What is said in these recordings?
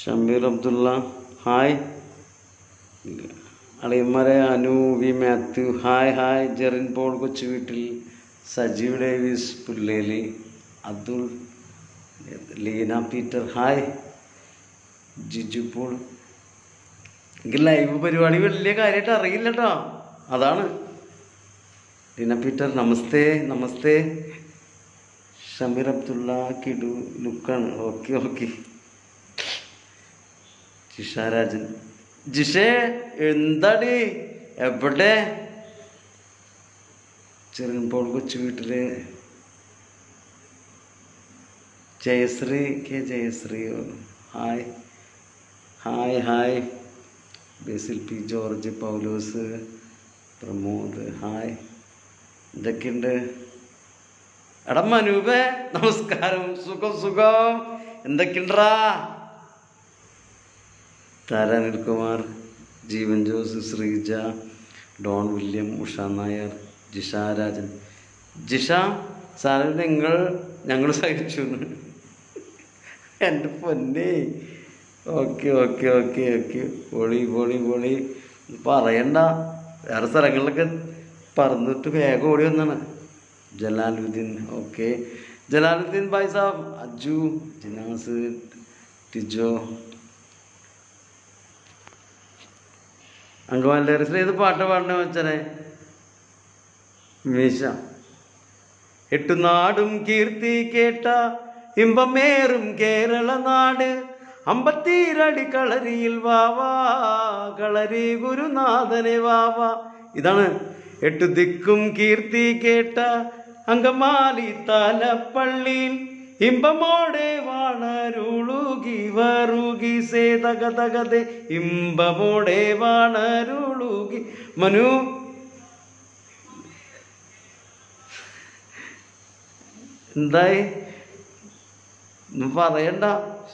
Shameer Abdulla hi അളിയന്മാരെ Anu V Mathew hi hi Jerin Paul കൊച്ചു വീട്ടിൽ സജീവ് ഡേവിസ് പുല്ലേലി അബ്ദുൾ ലീന പീറ്റർ ഹായ് ജിജു പോൾ എനിക്ക് ലൈവ് പരിപാടി വലിയ കാര്യമായിട്ട് അറിയില്ല കേട്ടോ അതാണ് ലീന പീറ്റർ നമസ്തേ നമസ്തേ ഷമീർ അബ്ദുള്ള കിടു ലുക്കാണ് ഓക്കെ ഓക്കെ ജിഷാരാജൻ ജിഷേ എന്താടി എവിടെ ചെറുപ്പോൾ കൊച്ചു വീട്ടില് Jayasree K Jayasree hi hi hi Basil P George Paulose Pramod hi എന്തൊക്കെയുണ്ട് എടാ മനൂപേ നമസ്കാരം സുഖം സുഖം എന്തൊക്കെയുണ്ടാ താര അനിൽകുമാർ ജീവൻ ജോസ് ശ്രീജ ഡോൺ വില്യം ഉഷ നായർ ജിഷ രാജൻ ജിഷ സാറിൽ നിങ്ങൾ ഞങ്ങൾ സഹിച്ചു എന്ന്. എൻ്റെ പൊന്നെ ഓക്കെ ഓക്കെ ഓക്കെ ഓക്കെ പൊളി പൊളി പൊളി പറയണ്ട വേറെ സ്ഥലങ്ങളിലൊക്കെ പറന്നിട്ട് വേഗം ഓടി വന്നാണ് ജലാലുദ്ദീൻ ഓക്കെ ജലാലുദ്ദീൻ ഭായ് സാബ് അജു ജിനാസ് ടിജോ അങ്കമാലിന്റെ ഏത് പാട്ട് പാടണ വെച്ചനെ മീശ എട്ടുനാടും കീർത്തി കേട്ട ഇമ്പമേറും കേരള നാട് അമ്പത്തിരടി കളരിയിൽ വാവാ കളരി ഗുരുനാഥനെ വാവാ ഇതാണ് എട്ടു ദിക്കും കീർത്തി കേട്ട അങ്കമാലി തലപ്പള്ളിയിൽ ഇമ്പമോടെ വാണരുളുകി വറുകി സേ തക തകതെ ഇമ്പമോടെ വാണരുളുകി മനു എന്തായി ഒന്നും പറയണ്ട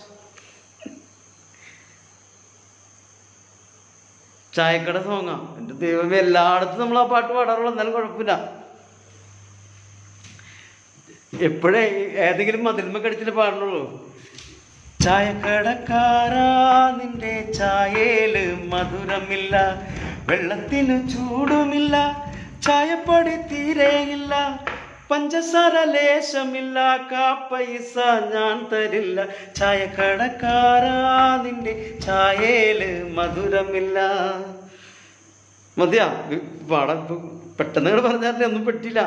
ചായക്കട സോങ്ങാ എൻ്റെ ദൈവം എല്ലായിടത്തും നമ്മൾ ആ പാട്ട് പാടാറുള്ളൂ എന്നാലും കുഴപ്പമില്ല എപ്പോഴേ ഏതെങ്കിലും മതിൽമ കടിച്ചിട്ട് പാടുള്ളൂ ചായക്കടക്കാരാ നിന്റെ ചായയില് മധുരമില്ല വെള്ളത്തിന് ചൂടുമില്ല ചായപ്പൊടി തീരെയില്ല പഞ്ചസാര ലേശമില്ല കാപ്പൈസ ഞാൻ തരില്ല ചായക്കടക്കാരാ നിന്റെ ചായയില് മധുരമില്ല മതിയാ പാടാ പെട്ടെന്ന് ഇങ്ങോട്ട് പറഞ്ഞാൽ ഒന്നും പറ്റില്ല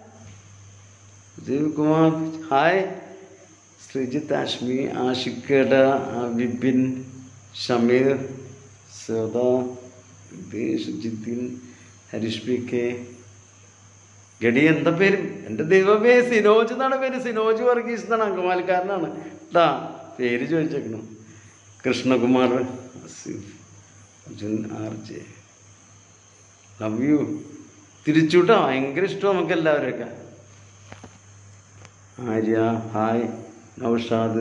ദേവ് കുമാർ ഹായ് ശ്രീജിത്ത് ആഷ്മി ആഷിക്കട വിപിൻ ഷമീർ സദ ജിദ്ദീൻ ഹരീഷ് പി കെ ഗഡി എന്താ പേര് എൻ്റെ ദൈവമേ സിനോജ് എന്നാണ് പേര് സിനോജ് വർഗീസ് എന്നാണ് അങ്കമാലിക്കാരനാണ് കേട്ടാ പേര് ചോദിച്ചേക്കണം Krishnakumar Asif Arjun R J love you തിരിച്ചുട്ടോ ഭയങ്കര ഇഷ്ടം നമുക്ക് എല്ലാവരെയൊക്കെ Arya hi Noushad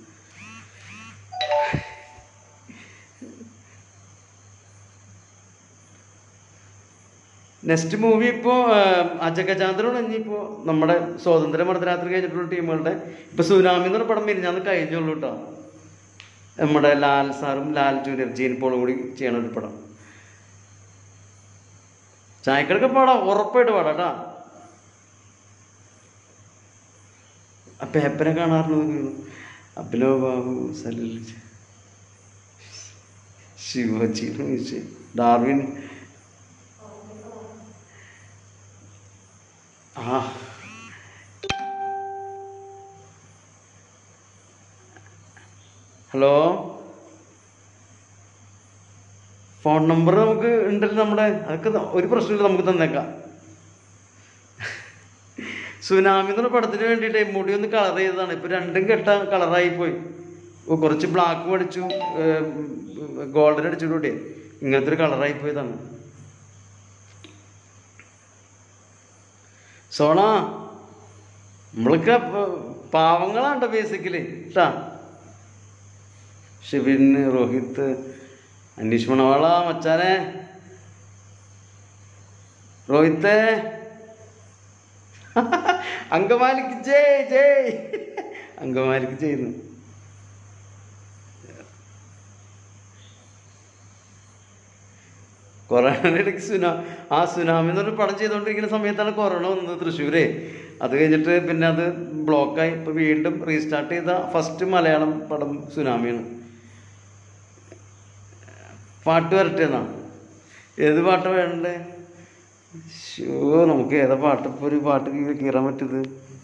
next movie ഇപ്പോൾ അജഗജാന്തരാണ് ഇനിയിപ്പോൾ നമ്മുടെ സ്വാതന്ത്ര്യ മർദ്ദരാത്രി കഴിഞ്ഞിട്ടുള്ള ടീമുകളുടെ ഇപ്പോൾ സുനാമി എന്ന് പറഞ്ഞ പടം മിനിഞ്ഞാന്ന് കഴിഞ്ഞുള്ളൂ കേട്ടോ നമ്മുടെ ലാൽ സാറും ലാൽ ജൂനിയർ ജീൻ പോളും കൂടി ചെയ്യണ ഒരു പടം ചായക്കടക്ക് പാടാം ഉറപ്പായിട്ട് പാടാം കേട്ടാ ആ പേപ്പറെ കാണാറുള്ളൂ അഭിനവ് ബാബു സലിൽ ശിവജി ഡാർവിൻ ആ ഹലോ ഫോൺ നമ്പർ നമുക്ക് ഉണ്ടല്ലോ നമ്മുടെ അതൊക്കെ ത- ഒരു പ്രശ്നമില്ല നമുക്ക് തന്നേക്കാം സുനാമി എന്നുള്ള പടത്തിന് വേണ്ടിയിട്ട് മുടി ഒന്ന് കളർ ചെയ്തതാണ് ഇപ്പൊ രണ്ടും കെട്ട കളറായി പോയി ഓ, കുറച്ച് ബ്ലാക്ക് അടിച്ചു ഗോൾഡൻ അടിച്ചിട്ടൂടെ ഇങ്ങനത്തെ ഒരു കളറായി പോയതാണ് സോണ നമ്മളൊക്കെ പ- പാവങ്ങളാണ്ട ബേസിക്കലി കേട്ടാ ഷിബിൻ രോഹിത് അനീഷ് മണവാള മച്ചാനെ രോഹിത്തെ അങ്കമാലിക്ക് ജയ് ജയ് അങ്കമാലിക്ക് ചെയ്യുന്നു കൊറോണയുടെ ഇടയ്ക്ക് സുനാ ആ സുനാമി എന്ന് പറഞ്ഞ പടം ചെയ്തുകൊണ്ടിരിക്കുന്ന സമയത്താണ് കൊറോണ വന്നത് തൃശ്ശൂര് അത് കഴിഞ്ഞിട്ട് പിന്നെ അത് ബ്ലോക്കായി ഇപ്പോൾ വീണ്ടും റീസ്റ്റാർട്ട് ചെയ്ത ഫസ്റ്റ് മലയാളം പടം സുനാമിയാണ് പാട്ട് വരട്ടെ എന്നാ ഏത് പാട്ട് വേണ്ടേ ഷോ നമുക്ക് ഏതാ പാട്ട് ഇപ്പോൾ ഒരു പാട്ട് കീ- കീറാൻ പറ്റിയത്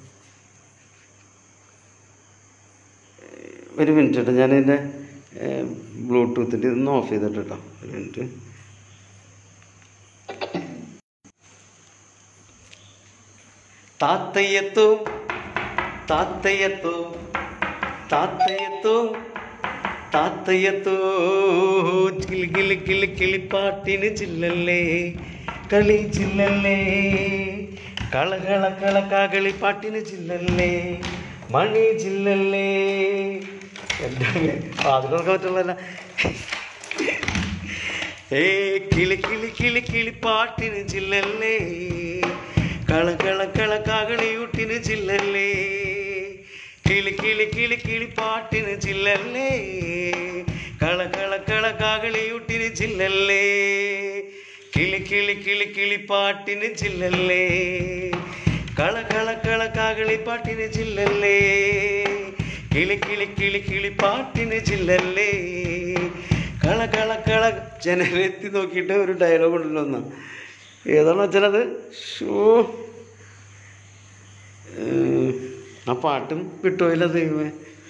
ഒരു മിനിറ്റ് കേട്ടോ ഞാനിതിൻ്റെ ബ്ലൂടൂത്തിൻ്റെ ഇതൊന്ന് ഓഫ് ചെയ്തിട്ട് കേട്ടോ ഒരു മിനിറ്റ് താത്തയ്യത്തോ താത്തയ്യത്തോ താത്തയ്യത്തോ താത്തയ്യത്തോ കിളി കിളി കിളി കിളിപ്പാട്ടിന് ചില്ലല്ലേ കളി ചില്ലല്ലേ കളകള കളക്കാകളി പാട്ടിന് ചില്ലല്ലേ മണി ചില്ലല്ലേ എൻ്റെ അതിനൊക്കെ പറ്റുള്ളതല്ല ഏ കിളി കിളി കിളി കിളി പാട്ടിന് ചില്ലല്ലേ കള കള കള കാകളിയൂട്ടിന് ചില്ലല്ലേ കിളി കിളി കിളി കിളി പാട്ടിന് ചില്ലല്ലേ കള കള കള കാകളിയൂട്ടിന് ചില്ലല്ലേ കിളി കിളി കിളി കിളി പാട്ടിന് ചില്ലല്ലേ കള കള കള കാകളി പാട്ടിന് ചില്ലല്ലേ കിളി കിളി കിളി കിളി പാട്ടിന് ചില്ലല്ലേ കള കള കള ജനലെത്തി നോക്കിയിട്ട് ഒരു ഡയലോഗ് ഉണ്ടല്ലോ ഒന്ന് ഏതാണെന്ന് വെച്ചാൽ അത് ഷോ ആ പാട്ടും വിട്ടുപോയില്ല ദൈവമേ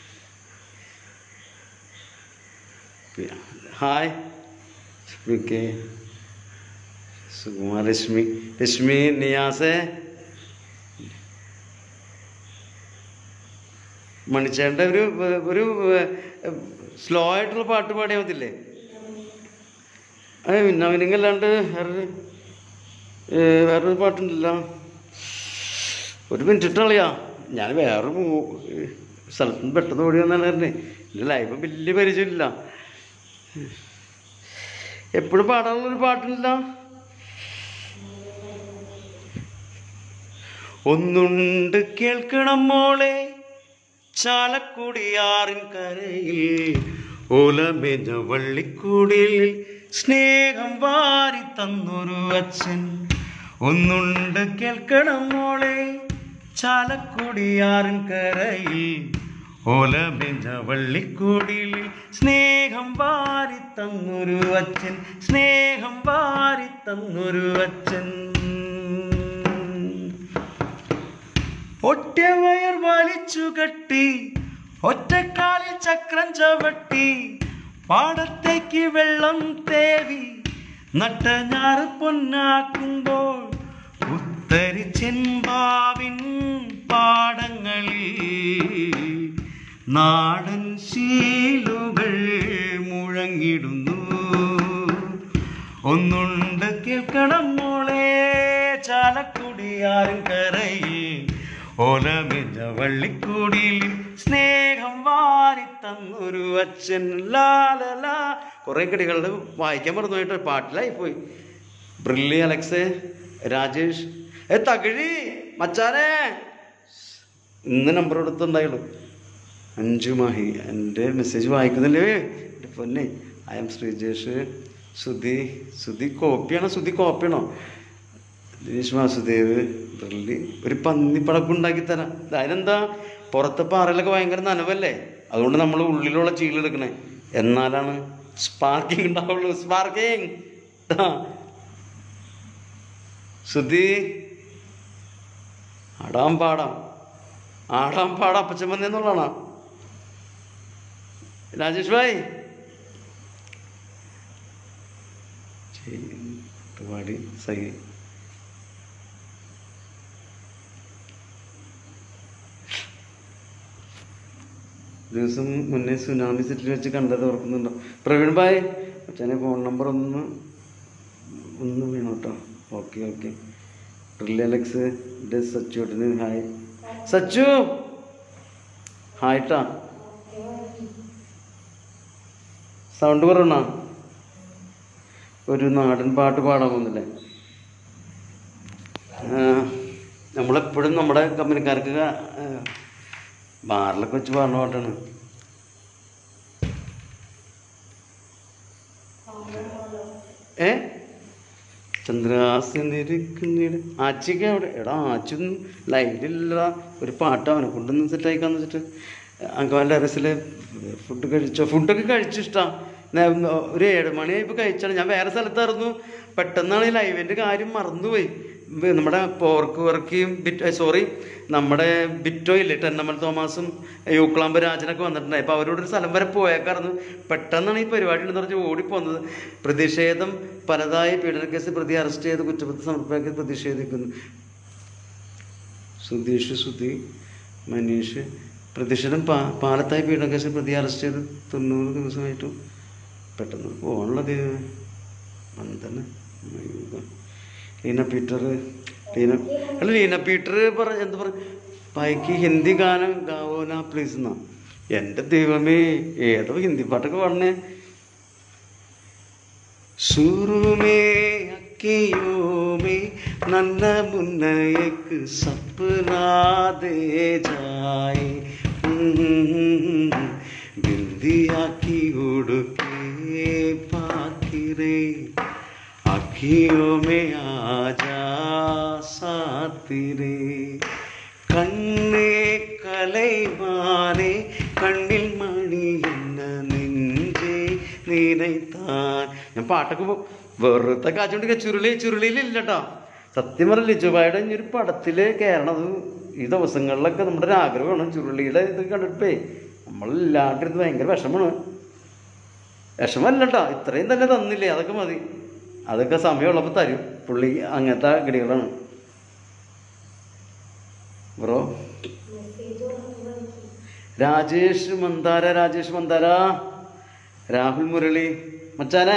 പി- ഹായ് ഓക്കെ സുകുമാർ രശ്മി രശ്മി നിയാസേ മണിച്ചേട്ടൻ്റെ ഒരു ഒരു സ്ലോ ആയിട്ടുള്ള പാട്ട് പാടിയാൽ മതില്ലേ ഏ നവനിങ്ങല്ലാണ്ട് വേറൊരു ഏ, വേറൊരു പാട്ടുണ്ടല്ലോ ഒരു മിനിറ്റ് ഇട്ടളിയാ ഞാൻ വേറെ മൂ- സ്ഥലത്ത് നിന്ന് പെട്ടെന്ന് ഓടി വന്നാണ് പറഞ്ഞേ എൻ്റെ ലൈഫ് വലിയ പരിചയമില്ല എപ്പോഴും പാടാനുള്ളൊരു പാട്ടില്ല ഒന്നുണ്ട് കേൾക്കണം മോളെ ചാലക്കുടിയാറിൻ കരയിൽ ഓലമേഞ്ഞ വള്ളിക്കൂടിൽ സ്നേഹം വാരി തന്നൊരു അച്ഛൻ ഒന്നുണ്ട് കേൾക്കണം മോളെ ചാലക്കുടിയാറിൻ കരയിൽ ഓലമേഞ്ഞ വള്ളിക്കൂടിൽ സ്നേഹം വാരി തന്നൊരു അച്ഛൻ സ്നേഹം വാരി തന്നൊരു അച്ഛൻ ഒറ്റവയർ വലിച്ചു കെട്ടി ഒറ്റക്കാലിൽ ചക്രം ചവിട്ടി പാടത്തേക്ക് വെള്ളം തേവി നട്ട ഞാറ് പൊന്നാക്കുമ്പോൾ ഉത്തരി ചെമ്പാവിൻ പാടങ്ങളിൽ നാടൻ ശീലുകൾ മുഴങ്ങിടുന്നു ഒന്നുണ്ട് കേൾക്കണം മോളെ ചാലക്കുടിയാരും കരയിൽ ഓലമിഞ്ഞ വള്ളിക്കൂടിയിൽ സ്നേഹം വാരി തന്നൊരു അച്ഛൻ ലാലല കുറേ കടികളുടെ വായിക്കാൻ മറന്നു പോയിട്ട് പാട്ടിലായി പോയി ബ്രില്ലി അലക്സ് രാജേഷ് ഏ തകഴി മച്ചാനെ ഇന്ന് നമ്പർ കൊടുത്തുണ്ടായുള്ളൂ അഞ്ചു മാഹി എൻ്റെ മെസ്സേജ് വായിക്കുന്നില്ലേ എൻ്റെ പൊന്നെ ഐ എം ശ്രീജേഷ് സുധി സുധി കോപ്പിയാണോ സുധി കോപ്പിയാണോ ദിനേശ് വാസുദേവ് ബ്രില്ലി ഒരു പന്നിപ്പടക്കം ഉണ്ടാക്കി തരാം ഇത് അതിനെന്താ പുറത്തെ പാറയിലൊക്കെ ഭയങ്കര നനവല്ലേ അതുകൊണ്ട് നമ്മൾ ഉള്ളിലുള്ള ചീലെടുക്കണേ എന്നാലാണ് സ്പാർക്കിംഗ് ഉണ്ടാവുള്ളൂ സ്പാർക്കിംഗ് സുധി ആടാം പാടാം ആടാം പാടാം അപ്പച്ചമ്മന്തി എന്നുള്ളതാണോ രാജേഷ് ഭായ് പാടി സഹി ദിവസം മുന്നേ സുനാമി സെറ്റിൽ വെച്ച് കണ്ടത് ഓർക്കുന്നുണ്ടോ പ്രവീൺ ഭായ് അച്ഛനെ ഫോൺ നമ്പർ ഒന്ന് ഒന്ന് വേണം കേട്ടോ ഓക്കെ ഓക്കെ റിലേ അലക്സ് ഇത് സച്ചുട്ടിന് ഹായ് സച്ചു ഹായ് ട്ടാ സൗണ്ട് കുറവണ ഒരു നാടൻ പാട്ട് പാടാൻ പോകുന്നില്ലേ നമ്മളെപ്പോഴും നമ്മുടെ കമ്പനിക്കാർക്ക് ആ, ബാറിലൊക്കെ വെച്ച് പാടുന്ന പാട്ടാണ് ഏ ചന്ദ്രാസനിരിക്കുന്നിട ആച്ചിക്ക് അവിടെ എടാ ആച്ചൊന്നും ലൈവിലില്ല ഒരു പാട്ട് അവനെ കൊണ്ടൊന്ന് സെറ്റായിക്കാന്ന് വെച്ചിട്ട് അങ്കമാലിൻ്റെ ടെറസിൽ ഫുഡ് കഴിച്ചോ ഫുഡൊക്കെ കഴിച്ചിഷ്ടമാണ് ഒരു ഏഴ് മണിയായപ്പോൾ കഴിച്ചാണ് ഞാൻ വേറെ സ്ഥലത്തായിരുന്നു പെട്ടെന്നാണ് ഈ ലൈവിൻ്റെ കാര്യം മറന്നുപോയി വ- നമ്മുടെ പോർക്ക് വർക്കിയും ബിറ്റ് സോറി നമ്മുടെ ബിറ്റോ ഇല്ലേ ടെന്നമ്മൽ തോമസും യൂക്ലാമ്പ് രാജനൊക്കെ വന്നിട്ടുണ്ടായി അപ്പോൾ അവരോട് ഒരു സ്ഥലം വരെ പോയേക്കായിരുന്നു പെട്ടെന്നാണ് ഈ പരിപാടി ഉണ്ടെന്ന് പറഞ്ഞ് ഓടിപ്പോന്നത് പ്രതിഷേധം പലതായി പീഡനക്കേസ് പ്രതി അറസ്റ്റ് ചെയ്ത് കുറ്റപത്രം സമർപ്പിക്കാൻ പ്രതിഷേധിക്കുന്നു സുധീഷ് സുധി മനീഷ് പ്രതിഷേധം പാ പാലത്തായി പീഡനക്കേസിൽ പ്രതി അറസ്റ്റ് ചെയ്ത് തൊണ്ണൂറ് ദിവസമായിട്ടും പെട്ടെന്ന് പോകാനുള്ളത് വന്ദന മയൂക ലീന പീറ്റർ ലീന അല്ല ലീന പീറ്റർ പറ എന്താ പറ പായ്ക്ക് ഹിന്ദി ഗാനം ഗാവോന പ്ലീസ് എന്നാ എൻ്റെ ദൈവമേ ഏതോ ഹിന്ദി പാട്ടൊക്കെ പാടണേ शुरू में अखियों में नन्ना मुन्ना एक सपना दे जाए हम्म, बिंदिया की उड़ के पाखिरे अखियों में आ जा सातिरे കണ്ണേ കലൈമാനേ കണ്ണിൽ മണി എന്ന നെഞ്ചേ നിനൈത്താൻ ഞാൻ പാട്ടൊക്കെ പോ- വെറുതെ കാച്ചുകൊണ്ട് ചുരുളി ചുരുളിയിലില്ല കേട്ടോ സത്യം പറഞ്ഞ ലിജുബായുടെ ഇനി ഒരു പടത്തില് കയറണത് ഈ ദിവസങ്ങളിലൊക്കെ നമ്മുടെ ഒരു ആഗ്രഹമാണ് ചുരുളിയുടെ ഇത് കണ്ടിട്ടേ നമ്മളില്ലാണ്ടിരുന്ന് ഭയങ്കര വിഷമാണ് വിഷമല്ല കേട്ടോ ഇത്രയും തന്നെ തന്നില്ലേ അതൊക്കെ മതി അതൊക്കെ സമയമുള്ളപ്പോൾ തരും പുള്ളി അങ്ങനത്തെ ഗടികളാണ് ബ്രോ രാജേഷ് മന്ദാര രാജേഷ് മന്ദാര രാഹുൽ മുരളി മച്ചാനെ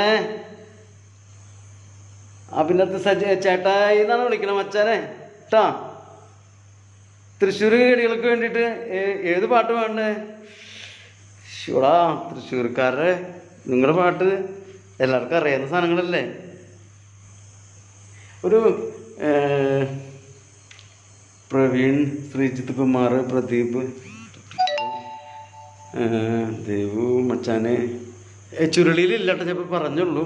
അഭിനത്ത് സജ ചേട്ടായി എന്നാണ് വിളിക്കണത് മച്ചാനെ ട്ടാ തൃശ്ശൂർ കേടികൾക്ക് വേണ്ടിയിട്ട് ഏ- ഏത് പാട്ട് വേണ്ടേ ഷൂടാ തൃശ്ശൂർക്കാരുടെ നിങ്ങളുടെ പാട്ട് എല്ലാവർക്കും അറിയാവുന്ന സാധനങ്ങളല്ലേ ഒരു ഏ, പ്രവീൺ ശ്രീജിത്ത് കുമാർ പ്രദീപ് ഏ, ദേവു മച്ചാനെ ഏ, ചുരുളിയിലില്ല കേട്ടോ ഞാൻ ഇപ്പൊ പറഞ്ഞുള്ളൂ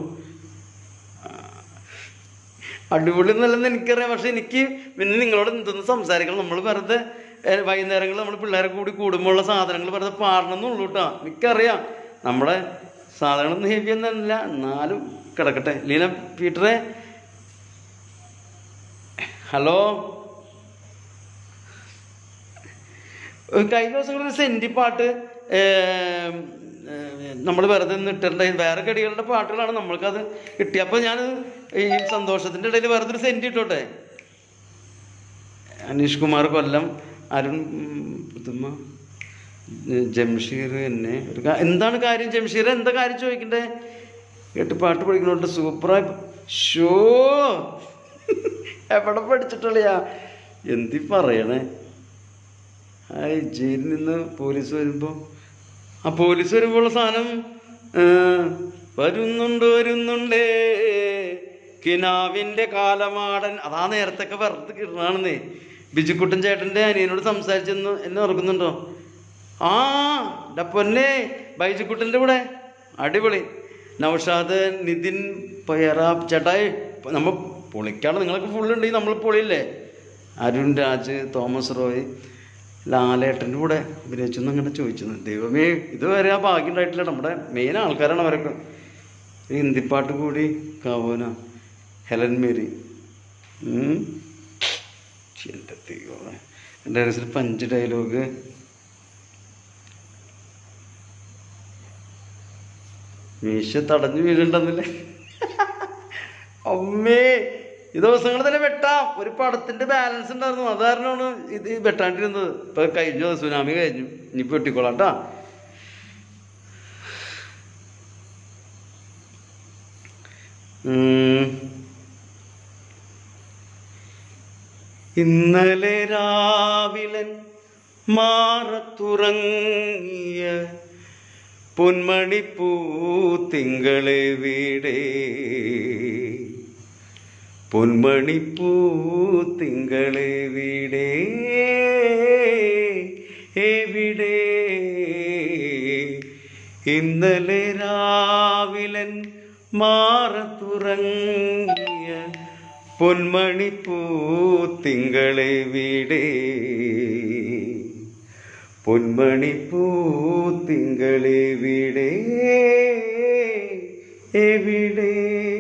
അടിപൊളി എന്നല്ലെന്ന് എനിക്കറിയാം പക്ഷെ എനിക്ക് പിന്നെ നിങ്ങളോട് എന്തെന്ന് സംസാരിക്കണം നമ്മൾ വെറുതെ വൈകുന്നേരങ്ങളിൽ നമ്മൾ പിള്ളേരെ കൂടി കൂടുമ്പോഴുള്ള സാധനങ്ങൾ വെറുതെ പാടണം എന്നുള്ളൂ കേട്ടോ എനിക്കറിയാം നമ്മുടെ സാധനങ്ങളൊന്നും ഹെവി ഒന്നല്ല എന്നാലും കിടക്കട്ടെ ലീന പീറ്ററെ ഹലോ ഒരു കഴിഞ്ഞ ദിവസങ്ങളിൽ സെൻറ്റി പാട്ട് നമ്മൾ വെറുതെ നിട്ടിട്ടുണ്ടായി വേറെ കടികളുടെ പാട്ടുകളാണ് നമ്മൾക്കത് കിട്ടി അപ്പോൾ ഞാൻ ഈ സന്തോഷത്തിൻ്റെ ഇടയിൽ വെറുതെ ഒരു സെൻറ്റ് ഇട്ടോട്ടെ അനീഷ് കുമാർ കൊല്ലം അരുൺ ഉം, പുതുമ ഉം, ജംഷീർ എന്നെ ഒരു കാ- എന്താണ് കാര്യം ജംഷീർ എന്താ കാര്യം ചോദിക്കണ്ടേ കേട്ട് പാട്ട് പഠിക്കണോണ്ട് സൂപ്പറായി ഷോ എവിടെ പഠിച്ചിട്ടുള്ളയാ എന്തി പറയണേ ഹായ് ജയിലിൽ നിന്ന് പോലീസ് വരുമ്പോൾ ആ പോലീസ് വരുമ്പോഴുള്ള സാധനം ആ, വരുന്നുണ്ട് വരുന്നുണ്ടേ കിനാവിൻ്റെ കാലമാടൻ അതാ നേരത്തൊക്കെ വെറുതെ കിടന്നാണെന്നേ ബിജുക്കുട്ടൻ ചേട്ടൻ്റെ അനിയനോട് സംസാരിച്ചെന്ന് എന്നെ ഓർക്കുന്നുണ്ടോ ആ എൻ്റെ പൊന്നെ ബൈജുക്കുട്ടൻ്റെ കൂടെ അടിപൊളി നൗഷാദ് നിതിൻ പയറ ചേട്ടായി നമ്മൾ പൊളിക്കാണ് നിങ്ങളൊക്കെ ഫുള്ളുണ്ടെങ്കിൽ നമ്മൾ പൊളിയില്ലേ അരുൺ രാജ് തോമസ് റോയ് ലാലേട്ടൻ്റെ കൂടെ അഭിനയിച്ചു എന്ന് അങ്ങനെ ചോദിച്ചത് ദൈവമേ ഇതുവരെ ആ ഭാഗ്യം ഉണ്ടായിട്ടില്ല നമ്മുടെ മെയിൻ ആൾക്കാരാണ് അവരൊക്കെ ഈ ഹിന്ദിപ്പാട്ട് കൂടി കാവോന ഹെലൻ മേരി ഉം. എൻ്റെ ദൈവമേ എൻ്റെ മനസ്സിൽ പഞ്ച് ഡയലോഗ് മീശ തടഞ്ഞു വീഴുണ്ടെന്നില്ലേ അമ്മേ ഈ ദിവസങ്ങൾ തന്നെ വെട്ടാം ഒരു പടത്തിന്റെ ബാലൻസ് ഉണ്ടായിരുന്നു അത് കാരണമാണ് ഇത് വെട്ടാണ്ടിരുന്നത് ഇപ്പൊ കഴിഞ്ഞു സുനാമി കഴിഞ്ഞു ഇനിയിപ്പോ വെട്ടിക്കോളാം കേട്ടാ ഇന്നലെ രാവിലൻ മാറത്തുറങ്ങിയ പൊന്മണിപ്പൂ തിങ്കളെ വീടേ പൊന്മണിപ്പൂ തിങ്കളെ വീടേ എവിടെ ഇന്നലെ രാവിലൻ മാറത്തുറങ്ങിയ പൊന്മണിപ്പൂ തിങ്കളെ വീടേ പൊന്മണിപ്പൂ തിങ്കളെ വീടേ എവിടെ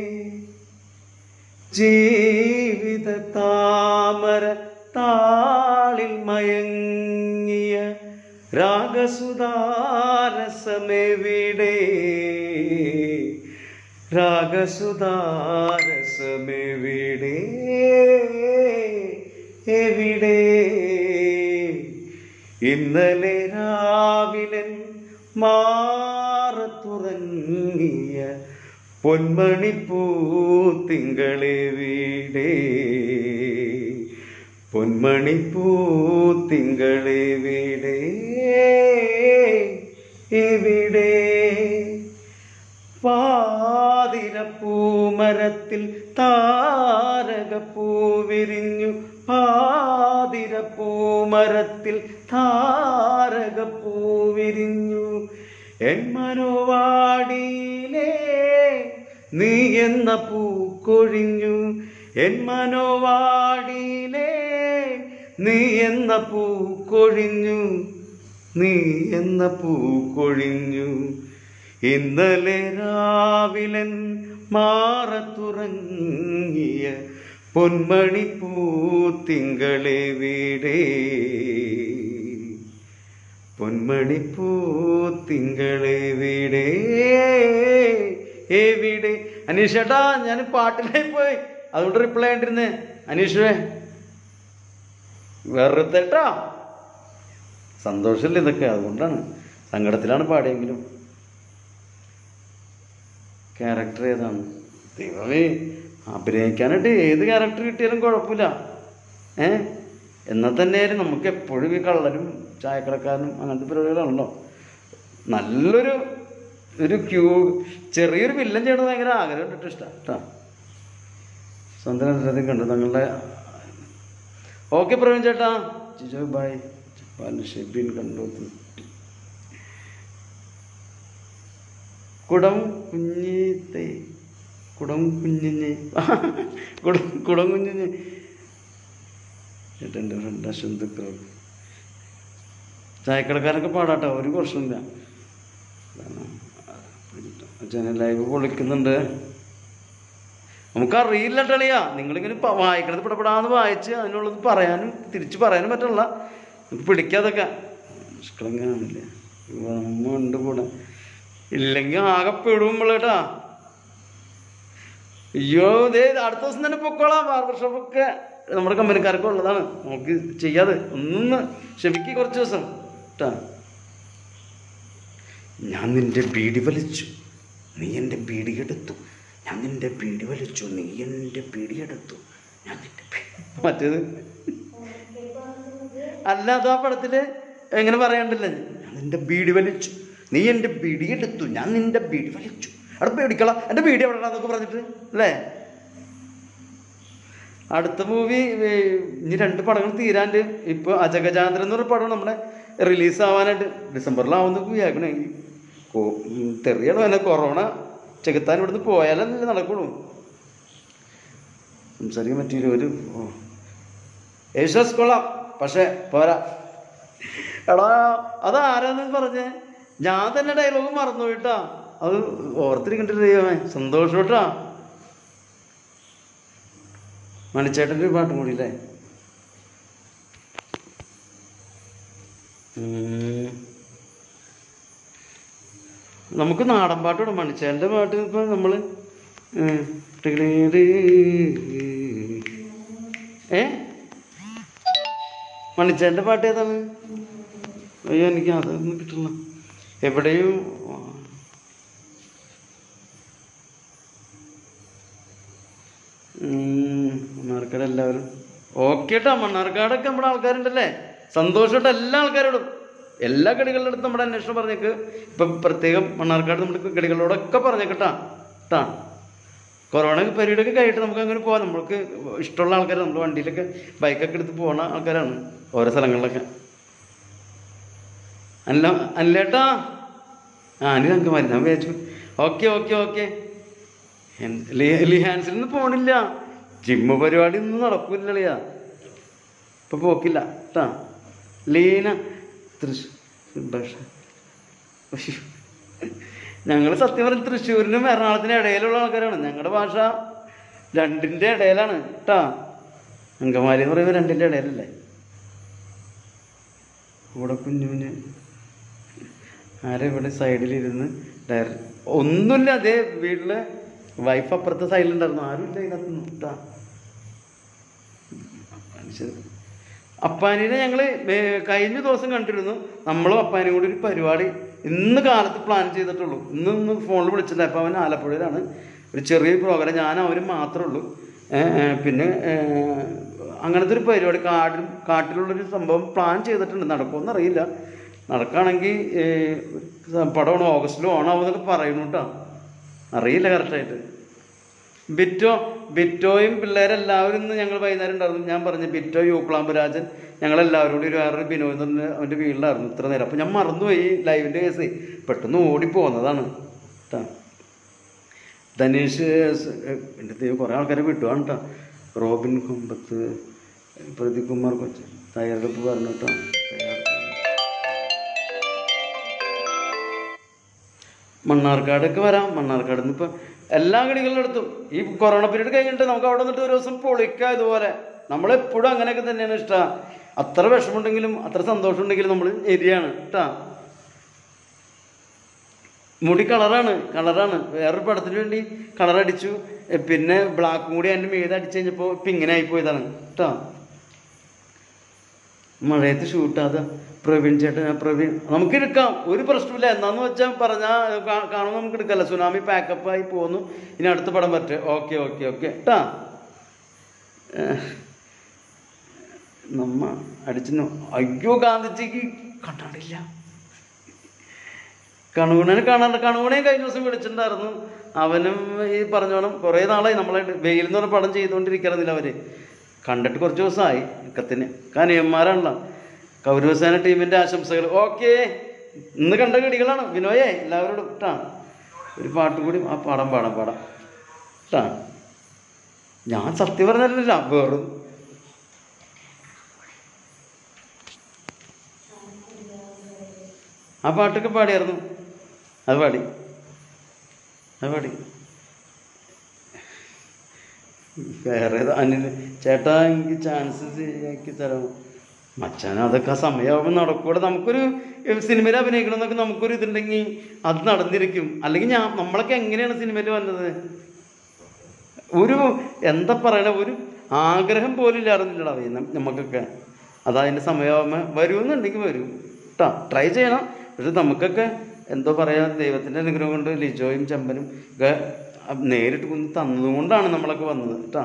ജീവിത താമര താളിൽ മയങ്ങിയ രാഗസുധാരസമെവിടെ രാഗസുധാരസമെവിടെ എവിടെ ഇന്നലെ രാവിലൻ മാറത്തുറങ്ങിയ പൊന്മണിപ്പൂ തിങ്കളെ വീടേ പൊന്മണിപ്പൂ തിങ്കളെ വീടേ എവിടെ പാതിരപ്പൂമരത്തിൽ താരകപ്പൂ വിരിഞ്ഞു പാതിരപ്പൂമരത്തിൽ താരകപ്പൂ വിരിഞ്ഞു എൻ മനോവാടിയിലേ നീ എന്ന പൂ കൊഴിഞ്ഞു എൻ മനോവാടിയിലേ നീ എന്ന പൂ കൊഴിഞ്ഞു നീ എന്ന പൂ കൊഴിഞ്ഞു ഇന്നലെ രാവിലൻ മാറത്തുറങ്ങിയ പൊന്മണിപ്പൂ തിങ്കളെ വീടേ പൊന്മണിപ്പൂ തിങ്കളെ വീടേ എവിടെ അനീഷേട്ടാ ഞാൻ പാട്ടിലായി പോയി അതുകൊണ്ട് റിപ്ലൈ ആയിട്ടിരുന്നേ അനീഷേ വെറുതെട്ടാ സന്തോഷമില്ല ഇതൊക്കെ അതുകൊണ്ടാണ് സങ്കടത്തിലാണ് പാടിയെങ്കിലും ക്യാരക്ടർ ഏതാണ് ദൈവമേ അഭിനയിക്കാനായിട്ട് ഏത് ക്യാരക്ടർ കിട്ടിയാലും കുഴപ്പമില്ല ഏ എന്നാൽ തന്നെയായാലും നമുക്ക് എപ്പോഴും ഈ കള്ളനും ചായക്കടക്കാരനും അങ്ങനത്തെ പരിപാടികളാണല്ലോ നല്ലൊരു ഒരു ക്യൂ ചെറിയൊരു വില്ലൻ ചെയ്യണമെന്ന് ഭയങ്കര ആഗ്രഹം ഉണ്ടിട്ട് ഇഷ്ടം കേട്ടോ സ്വന്തം രസത്തിൽ കണ്ടു തങ്ങളുടെ ഓക്കെ പ്രവീൺ ചേട്ടാ ജിജോ ബൈ ഷെബിൻ കണ്ടു കുടം കുഞ്ഞിത്തെ കുടം കുഞ്ഞിഞ്ഞ് കുടം കുടം കുഞ്ഞിഞ്ഞ് ചേട്ടൻ്റെ ഫ്രണ്ട് അശ്വന്തുക്കൾ ചായക്കടക്കാരൊക്കെ പാടാട്ടോ ഒരു പ്രശ്നമില്ല അച്ഛനെ ലൈവ് പൊളിക്കുന്നുണ്ട് നമുക്കറിയില്ല കളിയാ നിങ്ങളിങ്ങനെ പ- വായിക്കണത് പിടപെടാന്ന് വായിച്ച് അതിനുള്ളത് പറയാനും തിരിച്ച് പറയാനും പറ്റില്ല നമുക്ക് പിടിക്കാതൊക്കെ നിഷ്കളങ്കനാണില്ലേ അമ്മ ഉണ്ട് കൂടെ ഇല്ലെങ്കിൽ ആകെ പെടുമ്പോഴേട്ടാ അയ്യോ ദേ അടുത്ത ദിവസം തന്നെ പൊക്കോളാം ബാർബർ ഷോപ്പൊക്കെ നമ്മുടെ കമ്പനിക്കാർക്ക് ഉള്ളതാണ് നമുക്ക് ചെയ്യാതെ ഒന്നൊന്ന് ക്ഷമിക്ക് കുറച്ച് ദിവസം കേട്ടാ ഞാൻ നിന്റെ ബീഡി വലിച്ചു നീ എൻ്റെ ബീഡി എടുത്തു ഞാൻ നിന്റെ ബീഡി വലിച്ചു നീ എൻ്റെ ബീഡി എടുത്തു ഞാൻ നിന്റെ ബീ- മറ്റേത് അല്ല അത് ആ പടത്തില് എങ്ങനെ പറയാണ്ടില്ലേ ഞാൻ നിന്റെ ബീഡി വലിച്ചു നീ എൻ്റെ ബീഡി എടുത്തു ഞാൻ നിന്റെ ബീഡി വലിച്ചു അവിടെ പേടിക്കള എൻ്റെ ബീഡി എവിടെ എന്നൊക്കെ പറഞ്ഞിട്ട് അല്ലേ അടുത്ത മൂവി ഇനി രണ്ട് പടങ്ങൾ തീരാണ്ട് ഇപ്പൊ അജഗജാന്തരം എന്ന് പറഞ്ഞ പടം നമ്മുടെ റിലീസ് ആവാനായിട്ട് ഡിസംബറിലാവുന്ന വിചാരിക്കണേ തെറിയാണ് തന്നെ കൊറോണ ചെകുത്താൻ ഇവിടുന്ന് പോയാലല്ലേ നടക്കുള്ളൂ സംസാരിക്കാൻ പറ്റിയില്ല ഒരു ഓ. യേശുദാസ് കൊള്ളാം പക്ഷെ പോരാ എടാ അത് ആരാന്ന് പറഞ്ഞേ ഞാൻ തന്നെ ഡയലോഗ് മറന്നു പോയിട്ടാ അത് ഓർത്തിരിക്കണ്ടില്ല ദൈവമേ സന്തോഷം കേട്ടാ മണിച്ചേട്ടൻ്റെ ഒരു പാട്ടും കൂടി അല്ലേ ഉം. നമുക്ക് നാടൻ പാട്ട് വിടാം മണിച്ചേട്ടൻ്റെ പാട്ട് ഇപ്പൊ നമ്മള് ഉം. ടികിടീടി. ഏ മണിച്ചേട്ടൻ്റെ പാട്ട് ഏതാണ് അയ്യോ എനിക്ക് അതൊന്നും കിട്ടില്ല എവിടെയും ഉം, മണ്ണാർക്കാട് എല്ലാവരും ഓക്കെ കേട്ടോ മണ്ണാർക്കാടൊക്കെ നമ്മുടെ ആൾക്കാരുണ്ടല്ലേ സന്തോഷമായിട്ട് എല്ലാ ആൾക്കാരോടും എല്ലാ കടികളുടെ അടുത്ത് നമ്മുടെ അന്വേഷണം പറഞ്ഞേക്ക് ഇപ്പം പ്രത്യേകം മണ്ണാർക്കാട് നമ്മുടെ കടികളോടൊക്കെ പറഞ്ഞേക്കട്ടാ കേട്ടാ കൊറോണ പരിപാടിയൊക്കെ കഴിഞ്ഞിട്ട് നമുക്ക് അങ്ങനെ പോവാം നമ്മൾക്ക് ഇഷ്ടമുള്ള ആൾക്കാർ നമ്മൾ വണ്ടിയിലൊക്കെ ബൈക്കൊക്കെ എടുത്ത് പോണ ആൾക്കാരാണ് ഓരോ സ്ഥലങ്ങളിലൊക്കെ അല്ല അല്ലേട്ടാ ആ അനിൽ അങ്കമാരി ഞാൻ വിചാരിച്ചു ഓക്കെ ഓക്കെ ഓക്കെ ലിഹാൻസിൽ നിന്ന് പോണില്ല ജിമ്മ് പരിപാടി ഒന്നും നടക്കൂലളിയാ ഇപ്പൊ പോക്കില്ല കേട്ടാ ലീന തൃശ്ശൂർ ഞങ്ങൾ സത്യം പറഞ്ഞ തൃശ്ശൂരിനും എറണാകുളത്തിനും ഇടയിലുള്ള ആൾക്കാരാണ് ഞങ്ങളുടെ ഭാഷ രണ്ടിൻ്റെ ഇടയിലാണ് കേട്ടാ അങ്കമാലി എന്ന് പറയുമ്പോൾ രണ്ടിൻ്റെ ഇടയിലല്ലേ ഇവിടെ കുഞ്ഞു കുഞ്ഞ് ആരെ ഇവിടെ സൈഡിലിരുന്ന് ഡയറി ഒന്നുമില്ല അതേ വീട്ടില് വൈഫ് അപ്പുറത്തെ സൈഡിലുണ്ടായിരുന്നു ആരുമില്ല ഇതിനകത്തൊന്നും കേട്ടാ മനുഷ്യൻ അപ്പാനിനെ ഞങ്ങൾ കഴിഞ്ഞ ദിവസം കണ്ടിരുന്നു നമ്മളും അപ്പാനും കൂടി ഒരു പരിപാടി ഇന്ന് കാലത്ത് പ്ലാൻ ചെയ്തിട്ടുള്ളൂ ഇന്ന് ഇന്ന് ഫോണിൽ വിളിച്ചില്ല അപ്പോൾ അവൻ ആലപ്പുഴയിലാണ് ഒരു ചെറിയ പ്രോഗ്രാം ഞാൻ അവനും മാത്രമേ ഉള്ളൂ ഏ, ഏ, പിന്നെ ഏ, അങ്ങനത്തെ ഒരു പരിപാടി കാട്ടിൽ കാട്ടിലുള്ളൊരു സംഭവം പ്ലാൻ ചെയ്തിട്ടുണ്ട് നടക്കുമെന്ന് അറിയില്ല നടക്കുകയാണെങ്കിൽ പടമാണ് ഓഗസ്റ്റിലും ഓണാവുന്നൊക്കെ പറയുന്നു കേട്ടോ അറിയില്ല കറക്റ്റായിട്ട് ബിറ്റോ ബിറ്റോയും പിള്ളേരെല്ലാവരും ഇന്ന് ഞങ്ങൾ വൈകുന്നേരം ഉണ്ടായിരുന്നു ഞാൻ പറഞ്ഞു ബിറ്റോ യൂക്ലാമ്പരാജൻ ഞങ്ങളെല്ലാവരും കൂടി ഒരു വേറൊരു വിനോദം അവൻ്റെ വീട്ടിലായിരുന്നു ഇത്ര നേരം അപ്പം ഞാൻ മറന്നുപോയി ഈ ലൈവിൻ്റെ കേസ് പെട്ടെന്ന് ഓടിപ്പോന്നതാണ് കേട്ടോ ധനീഷ് സ്- എൻ്റെ ദൈവം കുറേ ആൾക്കാരെ വിട്ടുവാണ് കേട്ടോ റോബിൻ കുമ്പത്ത് പ്രദീപ് കുമാർ കൊച്ചു തയ്യാറെടുപ്പ് പറഞ്ഞു കേട്ടോ തയ്യാറെടുപ്പ് മണ്ണാർക്കാടൊക്കെ വരാം മണ്ണാർക്കാട് നിന്ന് ഇപ്പം എല്ലാ കളികളും എടുത്തു ഈ കൊറോണ പീരീഡ് കഴിഞ്ഞിട്ട് നമുക്ക് അവിടെ നിന്നിട്ട് ഒരു ദിവസം പൊളിക്കാം ഇതുപോലെ നമ്മളെപ്പോഴും അങ്ങനെയൊക്കെ തന്നെയാണ് ഇഷ്ടം അത്ര വിഷമമുണ്ടെങ്കിലും അത്ര സന്തോഷം ഉണ്ടെങ്കിലും നമ്മൾ എരിയാണ് കേട്ടാ മുടി കളറാണ് കളറാണ് വേറൊരു പടത്തിന് വേണ്ടി കളർ അടിച്ചു എ, പിന്നെ ബ്ലാക്കും കൂടി അതിൻ്റെ മീതെ അടിച്ചു കഴിഞ്ഞപ്പോൾ ഇപ്പം ഇങ്ങനെ ആയിപ്പോയതാണ് കേട്ടോ മഴയത്ത് ഷൂട്ടാതെ പ്രവീൺ ചേട്ടൻ ആ പ്രവീൺ നമുക്ക് എടുക്കാം ഒരു പ്രശ്നമില്ല എന്നാന്ന് വെച്ചാൽ പറഞ്ഞാൽ കാണുമ്പോൾ നമുക്ക് എടുക്കാമല്ലോ സുനാമി പാക്കപ്പ് ആയി പോന്നു ഇനി അടുത്ത പടം പറ്റേ ഓക്കെ ഓക്കെ ഓക്കെ കേട്ടാ നമ്മ അടിച്ചു അയ്യോ ഗാന്ധിജിക്ക് കണ്ടില്ല കണുകുണനെ കാണാണ്ട് കണുകുണയെ കഴിഞ്ഞ ദിവസം വിളിച്ചിട്ടുണ്ടായിരുന്നു അവനും ഈ പറഞ്ഞോണം കുറേ നാളായി നമ്മളെ വെയിൽ എന്ന് പറഞ്ഞ പടം ചെയ്തുകൊണ്ടിരിക്കണമെന്നില്ല അവര് കണ്ടിട്ട് കുറച്ച് ദിവസമായി ഇക്കത്തിന് കനിയന്മാരാണല്ലോ കൗരവസേന ടീമിന്റെ ആശംസകൾ ഓക്കെ ഇന്ന് കണ്ട കടികളാണ് വിനോയേ എല്ലാവരോടും കേട്ടാ ഒരു പാട്ട് കൂടി ആ പാടാം പാടാം പാടാം കേട്ടാ ഞാൻ സത്യം പറഞ്ഞല്ല വെറും ആ പാട്ടൊക്കെ പാടിയായിരുന്നു അത് പാടി അത് പാടി വേറെ ഏതാ അനിൽ ചേട്ടാ എനിക്ക് ചാൻസ് ശരിയാക്കി തരാമോ മച്ചാൻ അതൊക്കെ ആ സമയമാകുമ്പോൾ നടക്കൂടെ നമുക്കൊരു ഏഹ്, സിനിമയിൽ അഭിനയിക്കണം എന്നൊക്കെ നമുക്കൊരു ഇതുണ്ടെങ്കിൽ അത് നടന്നിരിക്കും അല്ലെങ്കിൽ ഞാൻ നമ്മളൊക്കെ എങ്ങനെയാണ് സിനിമയിൽ വന്നത് ഒരു എന്താ പറയണ ഒരു ആഗ്രഹം പോലും ഇല്ലായിരുന്നില്ലടാ നം- നമുക്കൊക്കെ അതതിൻ്റെ സമയമാകുമ്പോൾ വരുമെന്നുണ്ടെങ്കിൽ വരും കേട്ടോ ട്രൈ ചെയ്യണം പക്ഷെ നമുക്കൊക്കെ എന്തോ പറയാ ദൈവത്തിൻ്റെ അനുഗ്രഹം കൊണ്ട് ലിജോയും ചമ്പനും ഒക്കെ നേരിട്ട് കുന്ന് തന്നതുകൊണ്ടാണ് നമ്മളൊക്കെ വന്നത് കേട്ടോ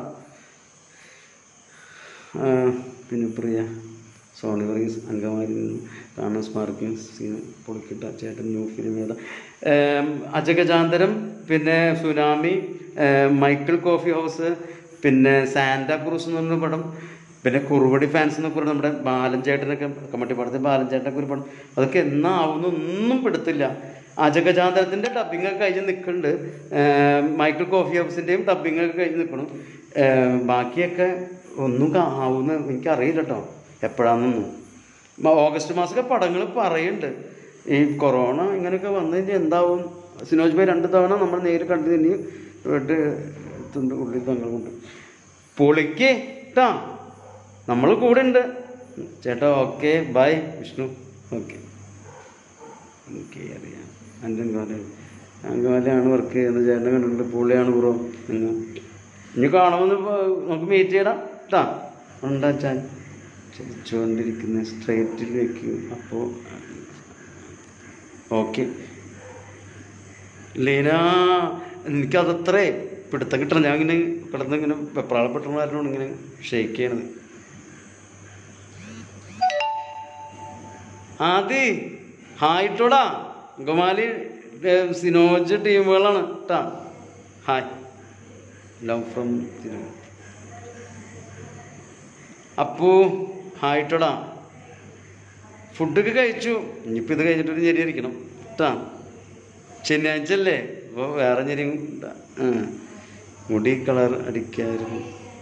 ആ, പിന്നെ പ്രിയ സോണി വർഗീസ് അങ്കമാരിൽ നിന്ന് കാണാൻ സ്മാർക്കിംഗ് സീൻ പൊളിക്കിട്ട ചേട്ടൻ ന്യൂ ഫിലിം ഏതാ ഏം, അജഗജാന്തരം പിന്നെ സുനാമി ഏം, മൈക്കിൾ കോഫി ഹൗസ് പിന്നെ സാന്റാ ക്രൂസ് എന്ന് പറഞ്ഞ പടം പിന്നെ കുറുവടി ഫാൻസ് എന്നൊക്കെ പറഞ്ഞ നമ്മുടെ ബാലൻ ചേട്ടനൊക്കെ കമ്മട്ടി പടത്തിൽ ബാലൻ ചേട്ടനൊക്കെ ഒരു പടം അതൊക്കെ എന്നാവുന്നു ഒന്നും പെടുത്തില്ല അജഗജാന്തരത്തിൻ്റെ ഡബിങ് ഒക്കെ കഴിഞ്ഞ് നിൽക്കുന്നുണ്ട് ഏം, മൈക്കിൾ കോഫി ഹൗസിൻ്റെയും ഡബിങ് ഒക്കെ കഴിഞ്ഞ് നിൽക്കണം ഏം, ബാക്കിയൊക്കെ ഒന്നും കാ- ആവുന്ന എനിക്കറിയില്ല കേട്ടോ എപ്പോഴാണെന്നൊന്നും മ- ഓഗസ്റ്റ് മാസമൊക്കെ പടങ്ങൾ പറയുന്നുണ്ട് ഈ കൊറോണ ഇങ്ങനെയൊക്കെ വന്നു കഴിഞ്ഞാൽ എന്താവും സിനോജ് ഭായി രണ്ട് തവണ നമ്മൾ നേരിൽ കണ്ടു തന്നെ വീട്ട് തുണ്ട് ഉള്ളിൽ തങ്ങൾ കൊണ്ട് പൊളിക്ക് കേട്ടാ നമ്മൾ കൂടെ ഉണ്ട് ചേട്ടാ ഓക്കെ ബൈ വിഷ്ണു ഓക്കെ എനിക്ക് അറിയാം അഞ്ചൻകാല അങ്കമാലയാണ് വർക്ക് ചെയ്യുന്നത് ചേട്ടൻ കണ്ടിട്ടുണ്ട് പുള്ളിയാണ് ബ്രോ നിങ്ങൾ ഇനി കാണുമെന്ന് ഇപ്പൊ നമുക്ക് മീറ്റ് ചെയ്യടാം കേട്ടാ ഉണ്ടാച്ചാൻ ചലിച്ചുകൊണ്ടിരിക്കുന്ന സ്ട്രേറ്റിൽ വെക്കും അപ്പോൾ ഓക്കെ ലീന എനിക്കതത്രേ പിടുത്തം കിട്ടണം ഞാൻ ഇങ്ങനെ കിടന്ന് ഇങ്ങനെ വെപ്രാളപ്പെട്ടവരാണ് ഇങ്ങനെ ഷെയ്ക്ക് ചെയ്യണത് ആദി ഹായിട്ടോടാ ഗമാലി സിനോജ് ടീമുകളാണ് കേട്ടാ hi love from Thiruvalla Appu ഹായിട്ടോടാ ഫുഡൊക്കെ കഴിച്ചു ഇനിയിപ്പോൾ ഇത് കഴിഞ്ഞിട്ടൊരു ഞെരി ഇരിക്കണം കേട്ടാ ശനിയാഴ്ച അല്ലേ അപ്പോൾ വേറെ ഞെരി മുടി കളർ അടിക്കായിരുന്നു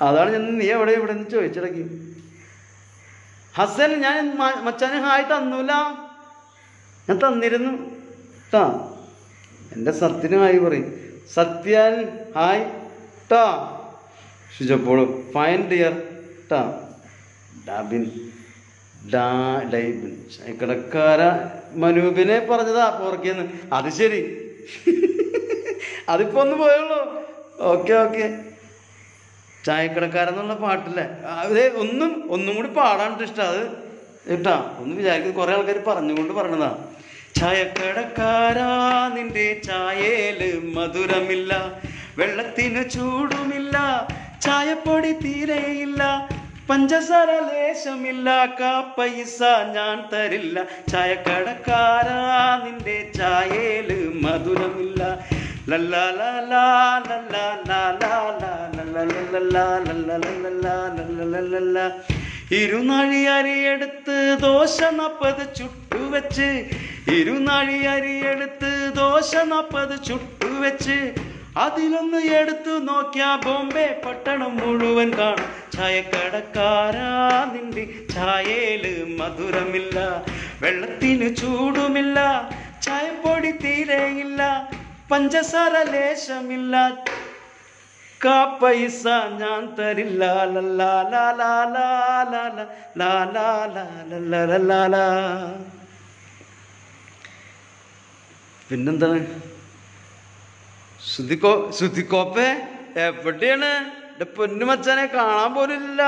അതാണ് ഞാൻ നീ എവിടെ ഇവിടെ നിന്ന് ചോദിച്ചിടക്കി ഹസൻ ഞാൻ മ- മച്ചാന് ഹായ് തന്നൂല ഞാൻ തന്നിരുന്നു ട്ടാ എൻ്റെ സത്യന് ഹായ് പറയും സത്യൻ ഹായ് ട്ടാ ഷിജപ്പോളും ഫൈൻ ഡിയർ ട്ടാ ഡാബിൻ ഡാ ഡൈബിൻ കിടക്കാര മനൂപിനെ പറഞ്ഞതാ പോർക്കിയെന്ന് അത് ശരി അതിപ്പോ ഒന്ന് പോയുള്ളൂ ഓക്കെ ഓക്കെ ചായക്കടക്കാരെന്നുള്ള പാട്ടില്ലേ അതെ ഒന്നും ഒന്നും കൂടി പാടാണ്ട് ഇഷ്ടം അത് കേട്ടാ ഒന്ന് വിചാരിക്കുന്നത് കുറെ ആൾക്കാർ പറഞ്ഞുകൊണ്ട് പറഞ്ഞതാ ചായക്കടക്കാരാ നിന്റെ ചായയില് മധുരമില്ല വെള്ളത്തിന് ചൂടുമില്ല ചായപ്പൊടി തീരെയില്ല പഞ്ചസാര ലേശമില്ല കാ പൈസ ഞാൻ തരില്ല ചായക്കടക്കാരാ നിന്റെ ചായയില് മധുരമില്ല ലല്ലാ ലാ ലാ ലല്ലാ ലാ ലാ ലാ ലല്ലാ ലല്ലാ ലല്ലാ ലല്ലാ ലല്ലാ ലല്ലാ ഇരുനാഴി അരിയെടുത്ത് ദോശ നാപ്പത് ചുട്ടുവെച്ച് ഇരുനാഴി അരിയെടുത്ത് ദോശ നാപ്പത് ചുട്ടുവെച്ച് അതിലൊന്ന് എടുത്തു നോക്കിയാ ബോംബെ പട്ടണം മുഴുവൻ കാണും ചായക്കടക്കാരാ നിന്റെ ചായയില് മധുരമില്ല വെള്ളത്തിന് ചൂടുമില്ല ചായപ്പൊടി തീരെയില്ല പഞ്ചസാര ലേശമില്ല കാ പൈസ ഞാൻ തരില്ല ലല്ലാ ലാ ലാ ലാ ലാ ലാ ലാ ലാ ലാ ലാ ലാ ലാ. പിന്നെന്താണ് ശ്രുതിക്കോ ശ്രുതിക്കോപ്പേ എവിടെയാണ് എന്റെ പൊന്നു മച്ചാനെ കാണാൻ പോലും ഇല്ല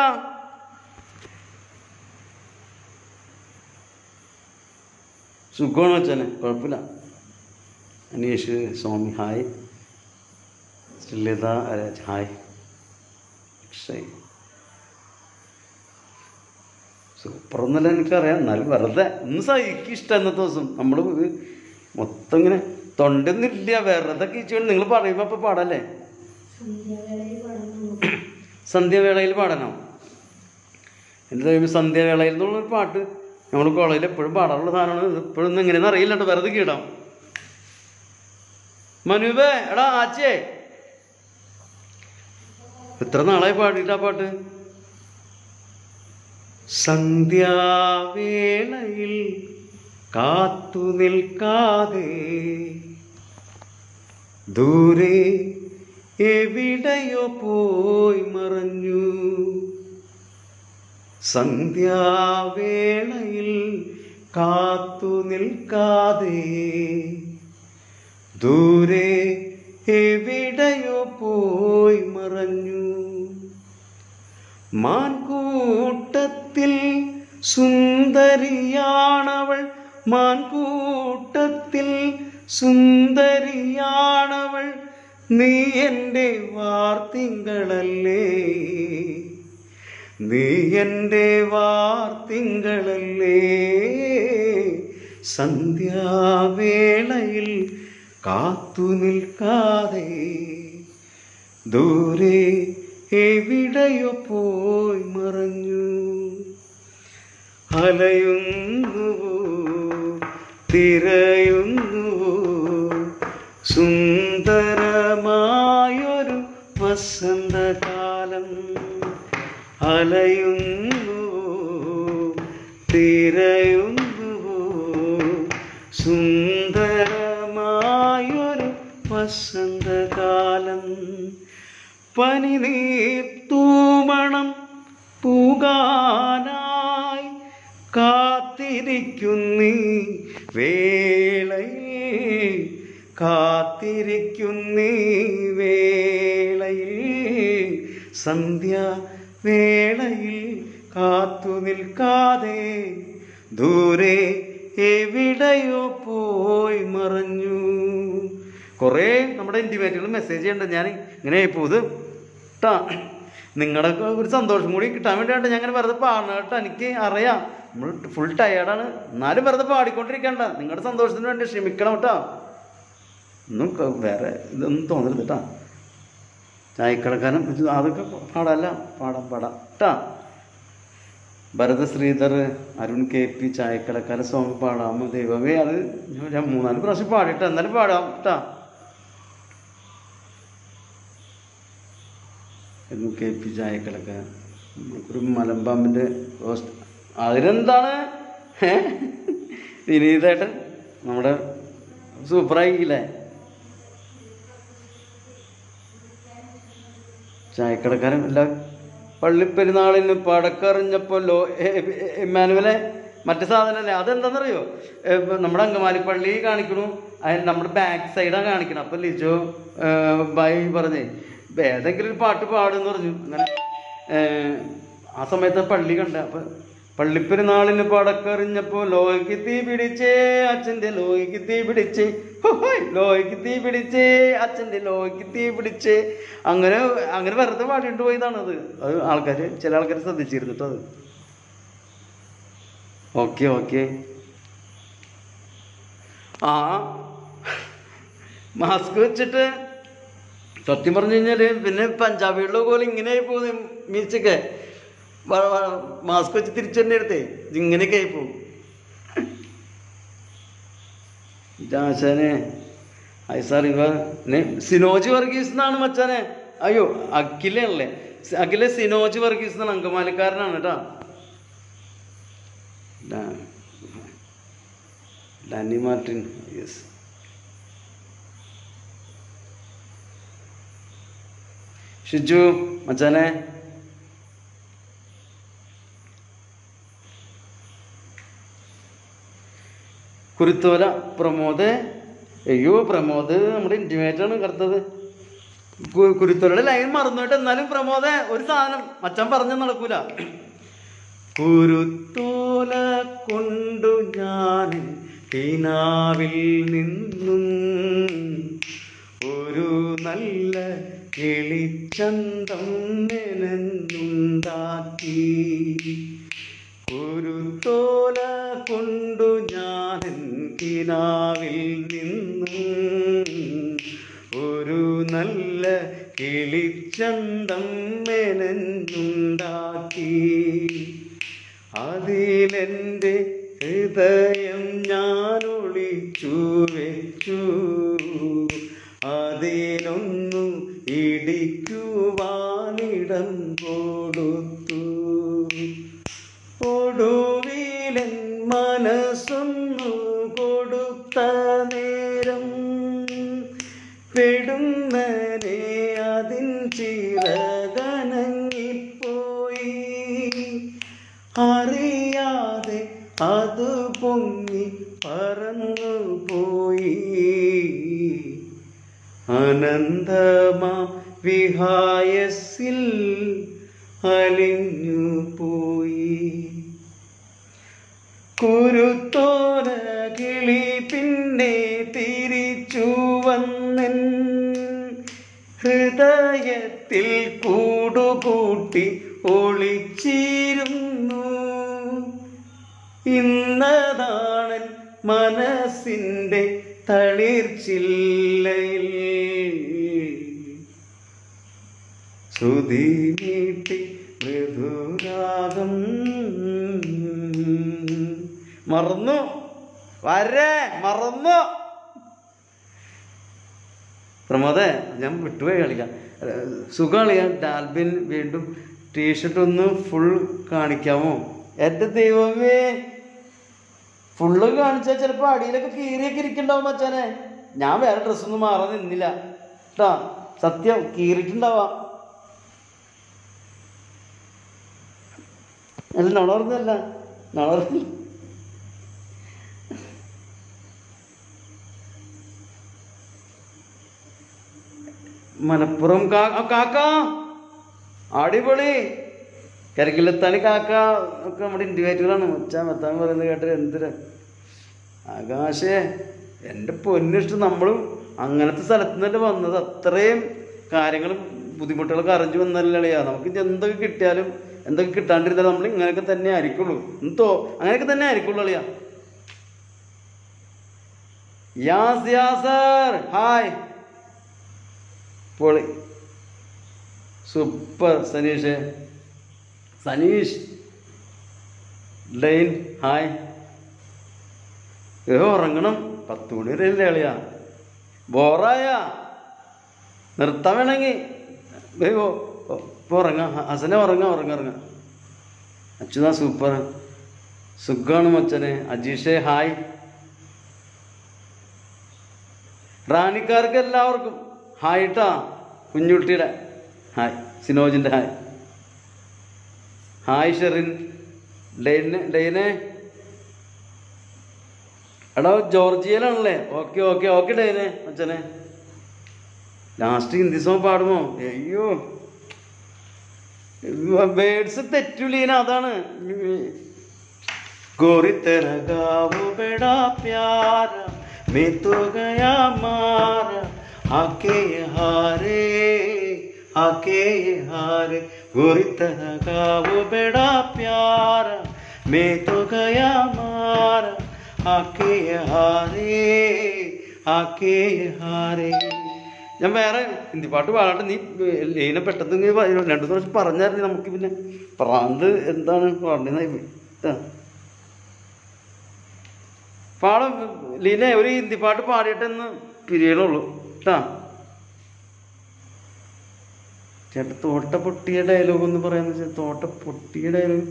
സുഖമാണ് മച്ചാനെ കുഴപ്പമില്ല അനീഷ് സ്വാമി ഹായ് ശ്രീലത രാജ് ഹായ് അക്ഷയ് സൂപ്പറൊന്നല്ല എനിക്കറിയാം എന്നാലും വെറുതെ ഒന്ന് സഹിക്ക് ഇഷ്ടം ഇന്നത്തെ ദിവസം നമ്മൾ മൊത്തം ഇങ്ങനെ തൊണ്ടൊന്നും ഇല്ല വെറുതെ കീച്ചുകൊണ്ട് നിങ്ങൾ പറയുമ്പോൾ അപ്പോൾ പാടല്ലേ സന്ധ്യാവേളയിൽ പാടാൻ നമുക്ക് സന്ധ്യാവേളയിൽ പാടണം എൻ്റെ ദൈവം സന്ധ്യാവേളയിൽ എന്നുള്ളൊരു പാട്ട് നമ്മൾ കോളേജിൽ എപ്പോഴും പാടാറുള്ള സാധനമാണ് ഇത് ഇപ്പോഴൊന്നും എങ്ങനെയെന്ന് അറിയില്ല കേട്ടോ വെറുതെ കീടാം മനുവേ എടാ ആച്ചേ എത്ര നാളായി പാടിയിട്ട് ആ പാട്ട് സന്ധ്യാവേളയിൽ കാത്തു നിൽക്കാതെ ദൂരെ എവിടെയോ പോയി മറഞ്ഞു സന്ധ്യാവേളയിൽ കാത്തു നിൽക്കാതെ ദൂരെ എവിടെയോ പോയി മറഞ്ഞു മാൻകൂട്ടത്തിൽ സുന്ദരിയാണവൾ മാൻകൂട്ടത്തിൽ സുന്ദരിയാണവൾ നീ എൻ്റെ വാർത്തിങ്കളല്ലേ നീ എൻ്റെ വാർത്തിങ്കളല്ലേ സന്ധ്യാവേളയിൽ കാത്തു നിൽക്കാതെ ദൂരെ എവിടെയോ പോയി മറഞ്ഞു അലയുന്നുവോ തിരയുന്നുവോ സുന്ദരമായൊരു വസന്തകാലം അലയുന്നുവോ തിരയുന്നുവോ സുന്ദരമായൊരു വസന്തകാലം പനിനീർത്തൂമണം പൂകാനായി കാത്തിരിക്കുന്നീ വേളയിൽ കാത്തിരിക്കുന്നീ വേളയിൽ സന്ധ്യ വേളയിൽ കാത്തു നിൽക്കാതെ ദൂരെ എവിടെയോ പോയി മറഞ്ഞു കുറേ നമ്മുടെ ഇൻറ്റിമേറ്റുകൾ മെസ്സേജ് ചെയ്യണ്ട ഞാൻ ഇങ്ങനെ പോത് കേട്ടാ നിങ്ങളുടെ ഒരു സന്തോഷം കൂടി കിട്ടാൻ വേണ്ടിയാണ് ഞാൻ അങ്ങനെ വെറുതെ പാടണം കേട്ടോ എനിക്ക് അറിയാം നമ്മൾ ഫുൾ ടയേർഡാണ് എന്നാലും വെറുതെ പാടിക്കൊണ്ടിരിക്കണ്ട നിങ്ങളുടെ സന്തോഷത്തിന് വേണ്ടി ക്ഷമിക്കണം കേട്ടോ ഒന്നും ക- വേറെ ഇതൊന്നും തോന്നരുത് കേട്ടോ ചായക്കടക്കാരൻ ഇത് അതൊക്കെ പാടല്ല പാടാം പാടാം കേട്ടാ ഭരത ശ്രീധർ അരുൺ കെ പി ചായക്കടക്കാരൻ സോങ് പാടാമോ ദൈവമേ അത് ഞാൻ മൂന്നാല് പ്രാവശ്യം പാടിയിട്ട് എന്നാലും പാടാം കേട്ടാ എം കെ പി ചായക്കടക്ക നമുക്കൊരു മലമ്പാമ്പിൻ്റെ റോസ്റ്റ് അതിനെന്താണ് ഏ? വിനീതേട്ടൻ നമ്മുടെ സൂപ്പറായില്ലേ ചായക്കടക്കാരൻ എല്ലാ പള്ളിപ്പെരുന്നാളിന് പടക്കറിഞ്ഞപ്പോൾ ലോ ഇമ്മാനുവലെ മറ്റു സാധനമല്ലേ അതെന്താണെന്നറിയോ ഏ, ഇപ്പൊ നമ്മുടെ അങ്കമാലി പള്ളി കാണിക്കണു അതിന് നമ്മുടെ ബാക്ക് സൈഡാണ് കാണിക്കണം അപ്പം ലിജോ ഏ, ബൈ പറഞ്ഞേ ഇപ്പൊ ഏതെങ്കിലും ഒരു പാട്ട് പാടുന്ന് പറഞ്ഞു അങ്ങനെ ഏ, ആ സമയത്ത് പള്ളി കണ്ട അപ്പം പള്ളിപ്പെരുന്നാളിന് പടക്കറിഞ്ഞപ്പോൾ ലോയ്ക്ക് തീ പിടിച്ചേ അച്ഛൻ്റെ ലോയ്ക്ക് തീ പിടിച്ചേ ഹോയ്, ലോയ്ക്ക് തീ പിടിച്ചേ അച്ഛൻ്റെ ലോയ്ക്ക് തീ പിടിച്ചേ അങ്ങനെ അങ്ങനെ വെറുതെ പാടിയിട്ട് പോയതാണ് അത് അത് ആൾക്കാർ ചില ആൾക്കാർ ശ്രദ്ധിച്ചിരുന്നു കേട്ടോ അത് ഓക്കെ ഓക്കെ ആ മാസ്ക് വെച്ചിട്ട് സത്യം പറഞ്ഞു കഴിഞ്ഞാല് പിന്നെ പഞ്ചാബികളുടെ പോലെ ഇങ്ങനെ ആയി പോകും മീച്ചൊക്കെ മാസ്ക് വെച്ച് തിരിച്ചു തന്നെ എടുത്തേ ഇങ്ങനെയൊക്കെ ആയി പോകും ആശാനെ ഐ സാർ ഇവ നെ- സിനോജ് വർഗീസ് എന്നാണ് മച്ചാനെ അയ്യോ അഖിലല്ലേ സി- അഖില സിനോജ് വർഗീസ് എന്നാണ് അങ്കമാലിക്കാരനാണ് കേട്ടോ ഡാ- ഡാനി മാർട്ടിൻ യെസ് ഷിജു മച്ചാനെ കുരുത്തോല പ്രമോദ് അയ്യോ പ്രമോദ് നമ്മുടെ ഇൻറ്റിമേറ്റാണ് കറുത്തത് കു- കുരുത്തോലയുടെ ലൈൻ മറന്നുപോയിട്ട് എന്നാലും പ്രമോദ് ഒരു സാധനം മച്ചാൻ പറഞ്ഞു നടക്കൂല കുരുത്തോല കൊണ്ടു ഞാൻ കിനാവിൽ നിന്നും ഒരു നല്ല കിളിച്ചന്തം മെനന്നുണ്ടാക്കി ഒരു തോല കൊണ്ടു ഞാൻ കിനാവിൽ നിന്നും ഒരു നല്ല കിളിച്ചന്തം മെനന്നുണ്ടാക്കി അതിലെൻ്റെ ഹൃദയം ഞാൻ ഒളിച്ചു വെച്ചു അതിനൊന്നു ഇടിക്കുവാനിടം കൊടുത്തു ഒടുവിലൻ മനസ്സൊന്നു കൊടുത്ത നേരം പെടുന്നനെ അതിൻ ചിറകനങ്ങിപ്പോയി അറിയാതെ അത് പൊങ്ങി പറന്നു പോയി അനന്തമാ വിഹായസിൽ അലിഞ്ഞു പോയി കുരുത്തോര കിളി പിന്നെ തിരിച്ചു വന്നൻ ഹൃദയത്തിൽ കൂടുകൂട്ടി ഒളിച്ചിരുന്നു ഇന്നതാണൻ മനസ്സിൻ്റെ തളിർച്ചില്ലയിൽ ശ്രുതി നീട്ടി മൃദുരാഗം മറന്നു വരേ മറന്നു പ്രമോദേ ഞാൻ വിട്ടുപോയി കളിക്കാം സുഖം കളിക്കാം ഡാൽബിൻ വീണ്ടും ടീഷർട്ട് ഒന്ന് ഫുൾ കാണിക്കാമോ എൻ്റെ ദൈവമേ ഫുള്ള് കാണിച്ചാൽ ചിലപ്പോൾ അടിയിലൊക്കെ കീറിയൊക്കെ ഇരിക്കണ്ടാവും മച്ചാനെ ഞാൻ വേറെ ഡ്രസ്സൊന്നും മാറാൻ നിന്നില്ല കേട്ടാ സത്യം കീറിയിട്ടുണ്ടാവാം അല്ല നുണർന്നല്ല നുണർന്നു മലപ്പുറം കാ ആ, കാക്ക അടിപൊളി കരിക്കിലെത്താൻ കാക്ക ഒക്കെ നമ്മുടെ ഇൻഡിവിജ്വലാണ് മച്ചാൻ മെത്താൻ പറയുന്നത് കേട്ടത് എന്തൊരു ആകാശേ എൻ്റെ പൊന്നിഷ്ടം നമ്മളും അങ്ങനത്തെ സ്ഥലത്ത് നിന്നല്ലേ വന്നത് അത്രയും കാര്യങ്ങളും ബുദ്ധിമുട്ടുകളൊക്കെ അറിഞ്ഞു വന്നല്ലേ നമുക്ക് ഇനി എന്തൊക്കെ കിട്ടിയാലും എന്തൊക്കെ കിട്ടാണ്ടിരുന്നാലും നമ്മൾ ഇങ്ങനെയൊക്കെ തന്നെ ആയിരിക്കുള്ളൂ എന്തോ അങ്ങനെയൊക്കെ തന്നെ ആയിരിക്കുള്ളൂ അളിയാ യാസ് യാസർ ഹായ് പൊളി super Saneesh Saneesh line hi ഏ ഉറങ്ങണം പത്ത് മണി വരെ അല്ലേ അളിയാ ബോറായ നിർത്താൻ വേണമെങ്കിൽ വേഗോ ഇപ്പോൾ ഉറങ്ങാം ഹസനെ ഉറങ്ങാം ഉറങ്ങാം ഉറങ്ങാം അച്യുതാ സൂപ്പർ സുഖമാണ് മച്ചനെ അജീഷേ ഹായ് റാണിക്കാർക്ക് എല്ലാവർക്കും ഹായ് ട്ടാ കുഞ്ഞുട്ടിയുടെ ഹായ് സിനോജിൻ്റെ ഹായ് ഹായ് ഷെറിൻ ഡെയിനെ ഡെയിനെ എടാ ജോർജിയയിലാണല്ലേ ഓക്കെ ഓക്കെ ഓക്കെ ഡെയിനെ അച്ഛനെ ലാസ്റ്റ് ഹിന്ദി സോങ് പാടുമോ അയ്യോ വേർഡ്സ് തെറ്റുലീന അതാണ് गोरी तेरा गाँव बड़ा प्यारा मैं तो गया मारा आके ये हारे आके ये हारे गोरी तेरा गाँव बड़ा प्यारा मैं तो गया मारा आके ये हारे आके ये हारे ഞാൻ വേറെ ഹിന്ദി പാട്ട് പാടട്ടെ നീ ലീന പെട്ടെന്ന് നീ പ- രണ്ടു ദിവസം പറഞ്ഞായിരുന്നു നമുക്ക് പിന്നെ പ്രാന്ത് എന്താണ് പറഞ്ഞായി പോയി ആ. പാടം ലീന ഒരു ഹിന്ദി പാട്ട് പാടിയിട്ടെന്ന് പിരിയണുള്ളൂ കേട്ടാ ചേട്ടാ തോട്ട പൊട്ടിയ ഡയലോഗ് ഒന്ന് പറയാന്ന് വെച്ചാൽ തോട്ട പൊട്ടിയ ഡയലോഗ്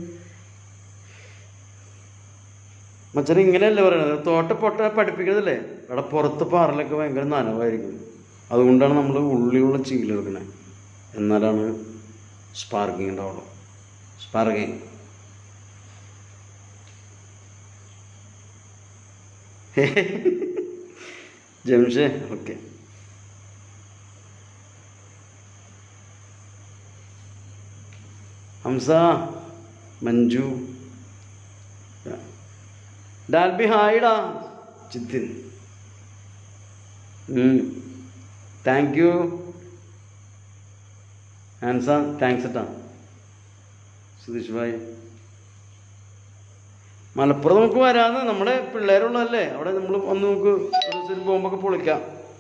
മച്ചൻ ഇങ്ങനെയല്ലേ പറയണത് തോട്ട പൊട്ട പഠിപ്പിക്കുന്നതല്ലേ അവിടെ പുറത്ത് പാറലൊക്കെ ഭയങ്കര നനവായിരിക്കും അതുകൊണ്ടാണ് നമ്മൾ ഉള്ളിലുള്ള ചീലെടുക്കണേ എന്നാലാണ് സ്പാർക്കിംഗ് ഉണ്ടാവുള്ളൂ സ്പാർക്കിംഗ് ജംഷേ ഓക്കെ ഹംസ മഞ്ജു ഡാൽബി ഹായിടാ ചിത്തിൻ താങ്ക് യു ഹൻസ താങ്ക്സ് ഏട്ടാ സുധീഷ് ഭായ് മലപ്പുറം നമുക്ക് വരാന്ന് നമ്മുടെ പിള്ളേരുള്ളതല്ലേ അവിടെ നമ്മൾ വന്ന് നമുക്ക് ഒരു ദിവസം പോകുമ്പോൾ പൊളിക്കാം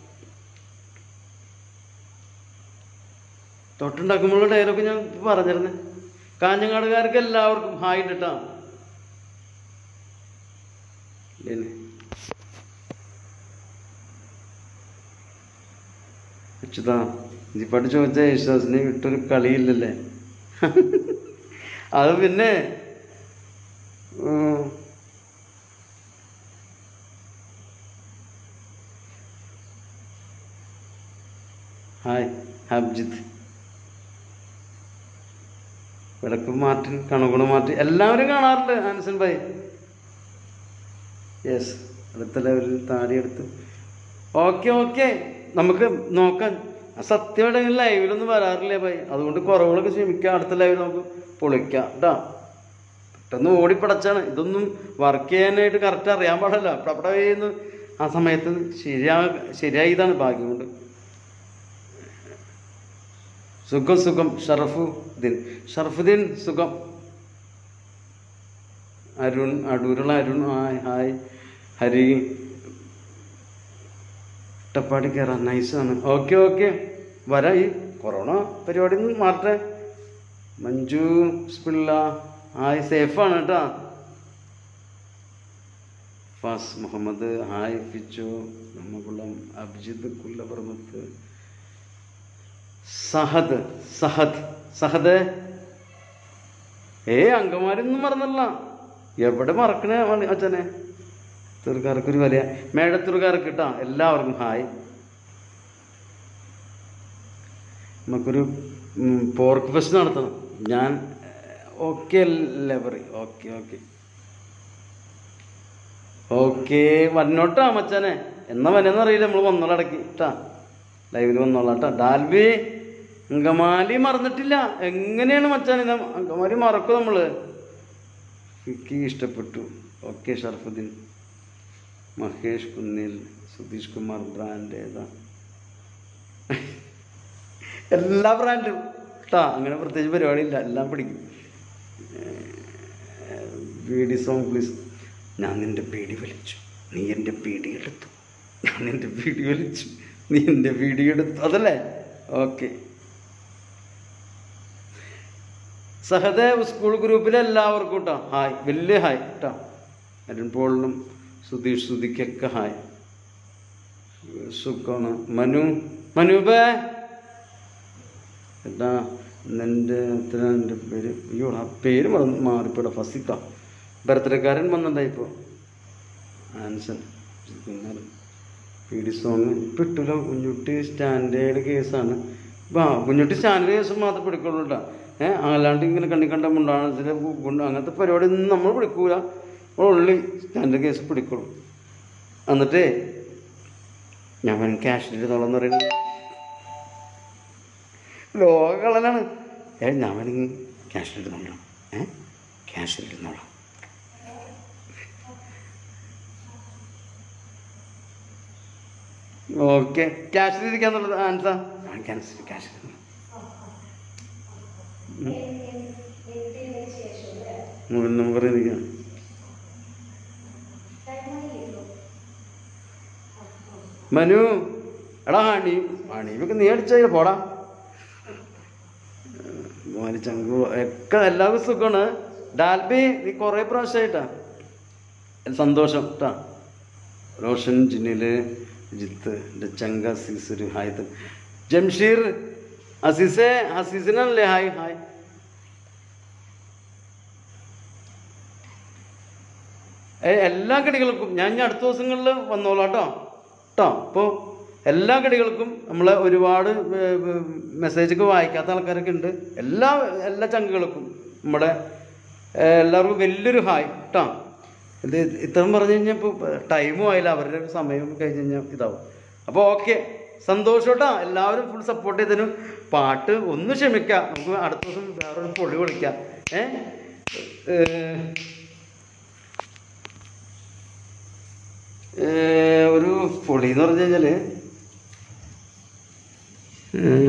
തൊട്ടുണ്ടാക്കുമ്പോഴുള്ള ഡയലോഗ് ഞാൻ പറഞ്ഞിരുന്നേ കാഞ്ഞങ്ങാടുകാർക്ക് എല്ലാവർക്കും ഹായ് ഇട്ടാ അച്യുതാ ഇതിപ്പാട്ട് ചോദിച്ച യേശുദാസിനെ വിട്ടൊരു കളിയില്ലല്ലേ അത് പിന്നെ ഉം. ഹായ് ഹബ്ജിത്ത് വിളക്ക് മാർട്ടിൻ കണകുണ മാർട്ടിൻ എല്ലാവരും കാണാറുണ്ട് ആൻസൺ ഭായി യെസ് അടുത്ത ലെവലിൽ താടി എടുത്ത് ഓക്കെ ഓക്കെ നമുക്ക് നോക്കാം ആ സത്യമായിട്ട് ലൈവിലൊന്നും വരാറില്ലേ ഭായി അതുകൊണ്ട് കുറവുകളൊക്കെ ക്ഷമിക്കാം അടുത്ത ലൈവിൽ നമുക്ക് പൊളിക്കാം കേട്ടോ പെട്ടെന്ന് ഓടിപ്പടച്ചാണ് ഇതൊന്നും വർക്ക് ചെയ്യാനായിട്ട് കറക്റ്റ് അറിയാൻ പാടില്ല അവിടെ ചെയ്യുന്ന ആ സമയത്ത് ശരിയാ ശരിയായതാണ് ഭാഗ്യം കൊണ്ട് സുഖം സുഖം ഷറഫുദ്ദീൻ ഷറഫുദ്ദീൻ സുഖം അരുൺ അടൂരുള്ള അരുൺ ഹായ് ഹായ് ഹരി ഇട്ടപ്പാടി കയറാം നൈസാണ് ഓക്കെ ഓക്കെ വരാം ഈ കൊറോണ പരിപാടി ഒന്ന് മാറട്ടെ മഞ്ജു സ്പിള്ള ഹായ് സേഫാണ് കേട്ടോ ഫാസ് മുഹമ്മദ് ഹായ് ഫിച്ചു നമ്മകുളം അഭിജിത്ത് കുല്ലപുറമത്ത് സഹദ് സഹദ് സഹദ് ഏ അങ്കമാരൊന്നും മറന്നല്ല എവിടെ മറക്കണേ അവന് അച്ഛനെ തുറക്കാർക്കൊരു വലിയ മേടത്തുറക്കാർക്ക് കേട്ടാ എല്ലാവർക്കും ഹായ് നമുക്കൊരു പോർക്ക് ഫെസ്റ്റ് നടത്തണം ഞാൻ ഓക്കെ അല്ലേ പറയും ഓക്കെ ഓക്കെ ഓക്കെ വന്നോട്ടാ മച്ചാനെ എന്നാ വന്നെന്നറിയില്ല നമ്മൾ വന്നോളടക്കി കേട്ടാ ലൈവിൽ വന്നോളാം കേട്ടാ ഡാൽബി അങ്കമാലി മറന്നിട്ടില്ല എങ്ങനെയാണ് മച്ചാനെ ഇത് അങ്കമാലി മറക്കും നമ്മള് എനിക്ക് ഇഷ്ടപ്പെട്ടു ഓക്കെ ഷർഫുദ്ദീൻ മഹേഷ് കുന്നിൽ സുധീഷ് കുമാർ ബ്രാൻഡ് ഏതാ എല്ലാ ബ്രാൻഡും കേട്ടാ അങ്ങനെ പ്രത്യേകിച്ച് പരിപാടിയില്ല എല്ലാം പിടിക്കും ബീഡി സോങ് പ്ലീസ് ഞാൻ നിന്റെ ബീഡി വലിച്ചു നീ എൻ്റെ ബീഡി എടുത്തു ഞാൻ നിന്റെ ബീഡി വലിച്ചു നീ എൻ്റെ ബീഡി എടുത്തു അതല്ലേ ഓക്കെ സഹദേവ് സ്കൂൾ ഗ്രൂപ്പിലെ എല്ലാവർക്കും കേട്ടോ ഹായ് വലിയ ഹായ് കേട്ടോ അരുൺ പോളിനും സുധീഷ് സുധിക്കൊക്കെ ഹായ് സുഖമാണ് മനു മനൂപേ എന്താ എൻ്റെ എൻ്റെ പേര് അയ്യോ ആ പേര് മറന്ന് മാറിപ്പോട ഫസിക്ക ബർത്ത്ഡേക്കാരൻ വന്നിട്ടുണ്ടായി ഇപ്പോൾ ആൻസൺ പിന്നെ പി ഡി സോങ് ഇപ്പം ഇട്ടില്ല കുഞ്ഞുട്ടി സ്റ്റാൻഡേർഡ് കേസാണ് ആ കുഞ്ഞുട്ടി സ്റ്റാൻഡേർഡ് കേസ് മാത്രമേ പിടിക്കുള്ളൂ കേട്ടോ ഏഹ് അല്ലാണ്ട് ഇങ്ങനെ കണ്ണി കണ്ട മുണ്ടാണത്തിന് അങ്ങനത്തെ പരിപാടി ഒന്നും നമ്മൾ പിടിക്കൂല ഉള്ളി സ്റ്റാൻഡേർഡ് കേസ് പിടിക്കുള്ളൂ എന്നിട്ടേ ഞാൻ വേണം ക്യാഷ് ഇരുന്നോളെന്ന് പറയുന്നത് ലോകകളനാണ് ഏ ഞാൻ വേണമെങ്കിൽ ക്യാഷ് ഇരുന്നോളാം ഏ ക്യാഷ് ഇരുന്നോളാം ഓക്കെ ക്യാഷിൽ ഇരിക്കാന്നുള്ളത് ആൻസാ ക്യാൻസൽ ക്യാഷ് മൊബൈൽ നമ്പർ ഇരിക്കാം മനു എടാ ഹണി ഹണീബൊക്കെ നീ അടിച്ചാ പോടാ മോന് ചങ്കു ഒക്കെ എല്ലാവർക്കും സുഖമാണ് ഡാൽബി നീ കുറേ പ്രാവശ്യമായിട്ടാ സന്തോഷം കേട്ടാ റോഷൻ ജിനില് ജിത്ത് എൻ്റെ ചങ്ക അസീസ് ഹായ് ജംഷീർ അസീസെ അസീസിനല്ലേ ഹായ് ഹായ് ഏ, എല്ലാ കടികൾക്കും ഞാൻ ഇനി അടുത്ത ദിവസങ്ങളിൽ വന്നോളാം കേട്ടോ കേട്ടോ അപ്പോൾ എല്ലാ കടികൾക്കും നമ്മൾ ഒരുപാട് മെസ്സേജൊക്കെ വായിക്കാത്ത ആൾക്കാരൊക്കെ ഉണ്ട് എല്ലാ എല്ലാ ചങ്കുകൾക്കും നമ്മുടെ ഏ, എല്ലാവർക്കും വലിയൊരു ഹായ് കേട്ടോ ഇത് ഇത്രയും പറഞ്ഞു കഴിഞ്ഞാൽ ഇപ്പോൾ ടൈമും ആയില്ല അവരുടെ സമയം കഴിഞ്ഞ് കഴിഞ്ഞാൽ ഇതാവും അപ്പോൾ ഓക്കെ സന്തോഷം കേട്ടോ എല്ലാവരും ഫുൾ സപ്പോർട്ട് ചെയ്തതിനും പാട്ട് ഒന്ന് ക്ഷമിക്കാം നമുക്ക് അടുത്ത ദിവസം വേറൊരു പൊളി വിളിക്കാം ഏ ഏ, ഏ, ഒരു പൊളി എന്ന് പറഞ്ഞു കഴിഞ്ഞാല് ഏ,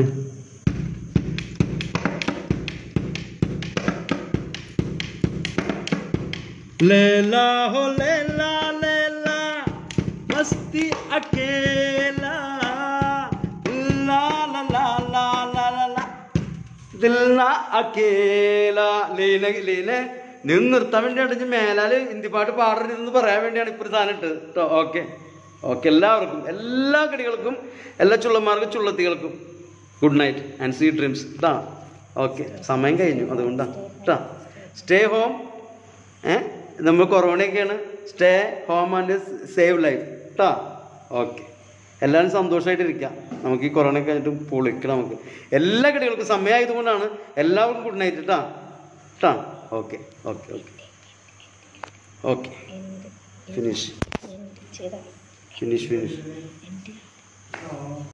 लैला हो लैला लैला मस्ती अकेला ला ला ला ला ला ला ला ദിൽന അക്കേല ലീന ലീന നിന്ന് നിർത്താൻ വേണ്ടിയാണ് ഇനി മേലാല് ഹിന്ദി പാട്ട് പാടരുതെന്ന് പറയാൻ വേണ്ടിയാണ് ഇപ്പോൾ സാധനം ഇട്ടത് കേട്ടോ ഓക്കെ ഓക്കെ എല്ലാവർക്കും എല്ലാ കടികൾക്കും എല്ലാ ചുള്ളന്മാർക്കും ചുള്ളത്തികൾക്കും good night and sweet dreams കേട്ടാ ഓക്കെ സമയം കഴിഞ്ഞു അതുകൊണ്ടാണ് കേട്ടാ സ്റ്റേ ഹോം ഏ നമ്മൾ കൊറോണയൊക്കെയാണ് stay home and save life കേട്ടാ ഓക്കെ എല്ലാവരും സന്തോഷമായിട്ട് ഇരിക്കാം നമുക്ക് ഈ കൊറോണ കഴിഞ്ഞിട്ട് പൊളിക്കണം നമുക്ക് എല്ലാ കടികൾക്കും സമയമായതുകൊണ്ടാണ് എല്ലാവർക്കും ഗുഡ് നൈറ്റ് കേട്ടാ കേട്ടാ okay okay okay okay finish ചെയ്താൽ ഫിനിഷ് ഫിനിഷ്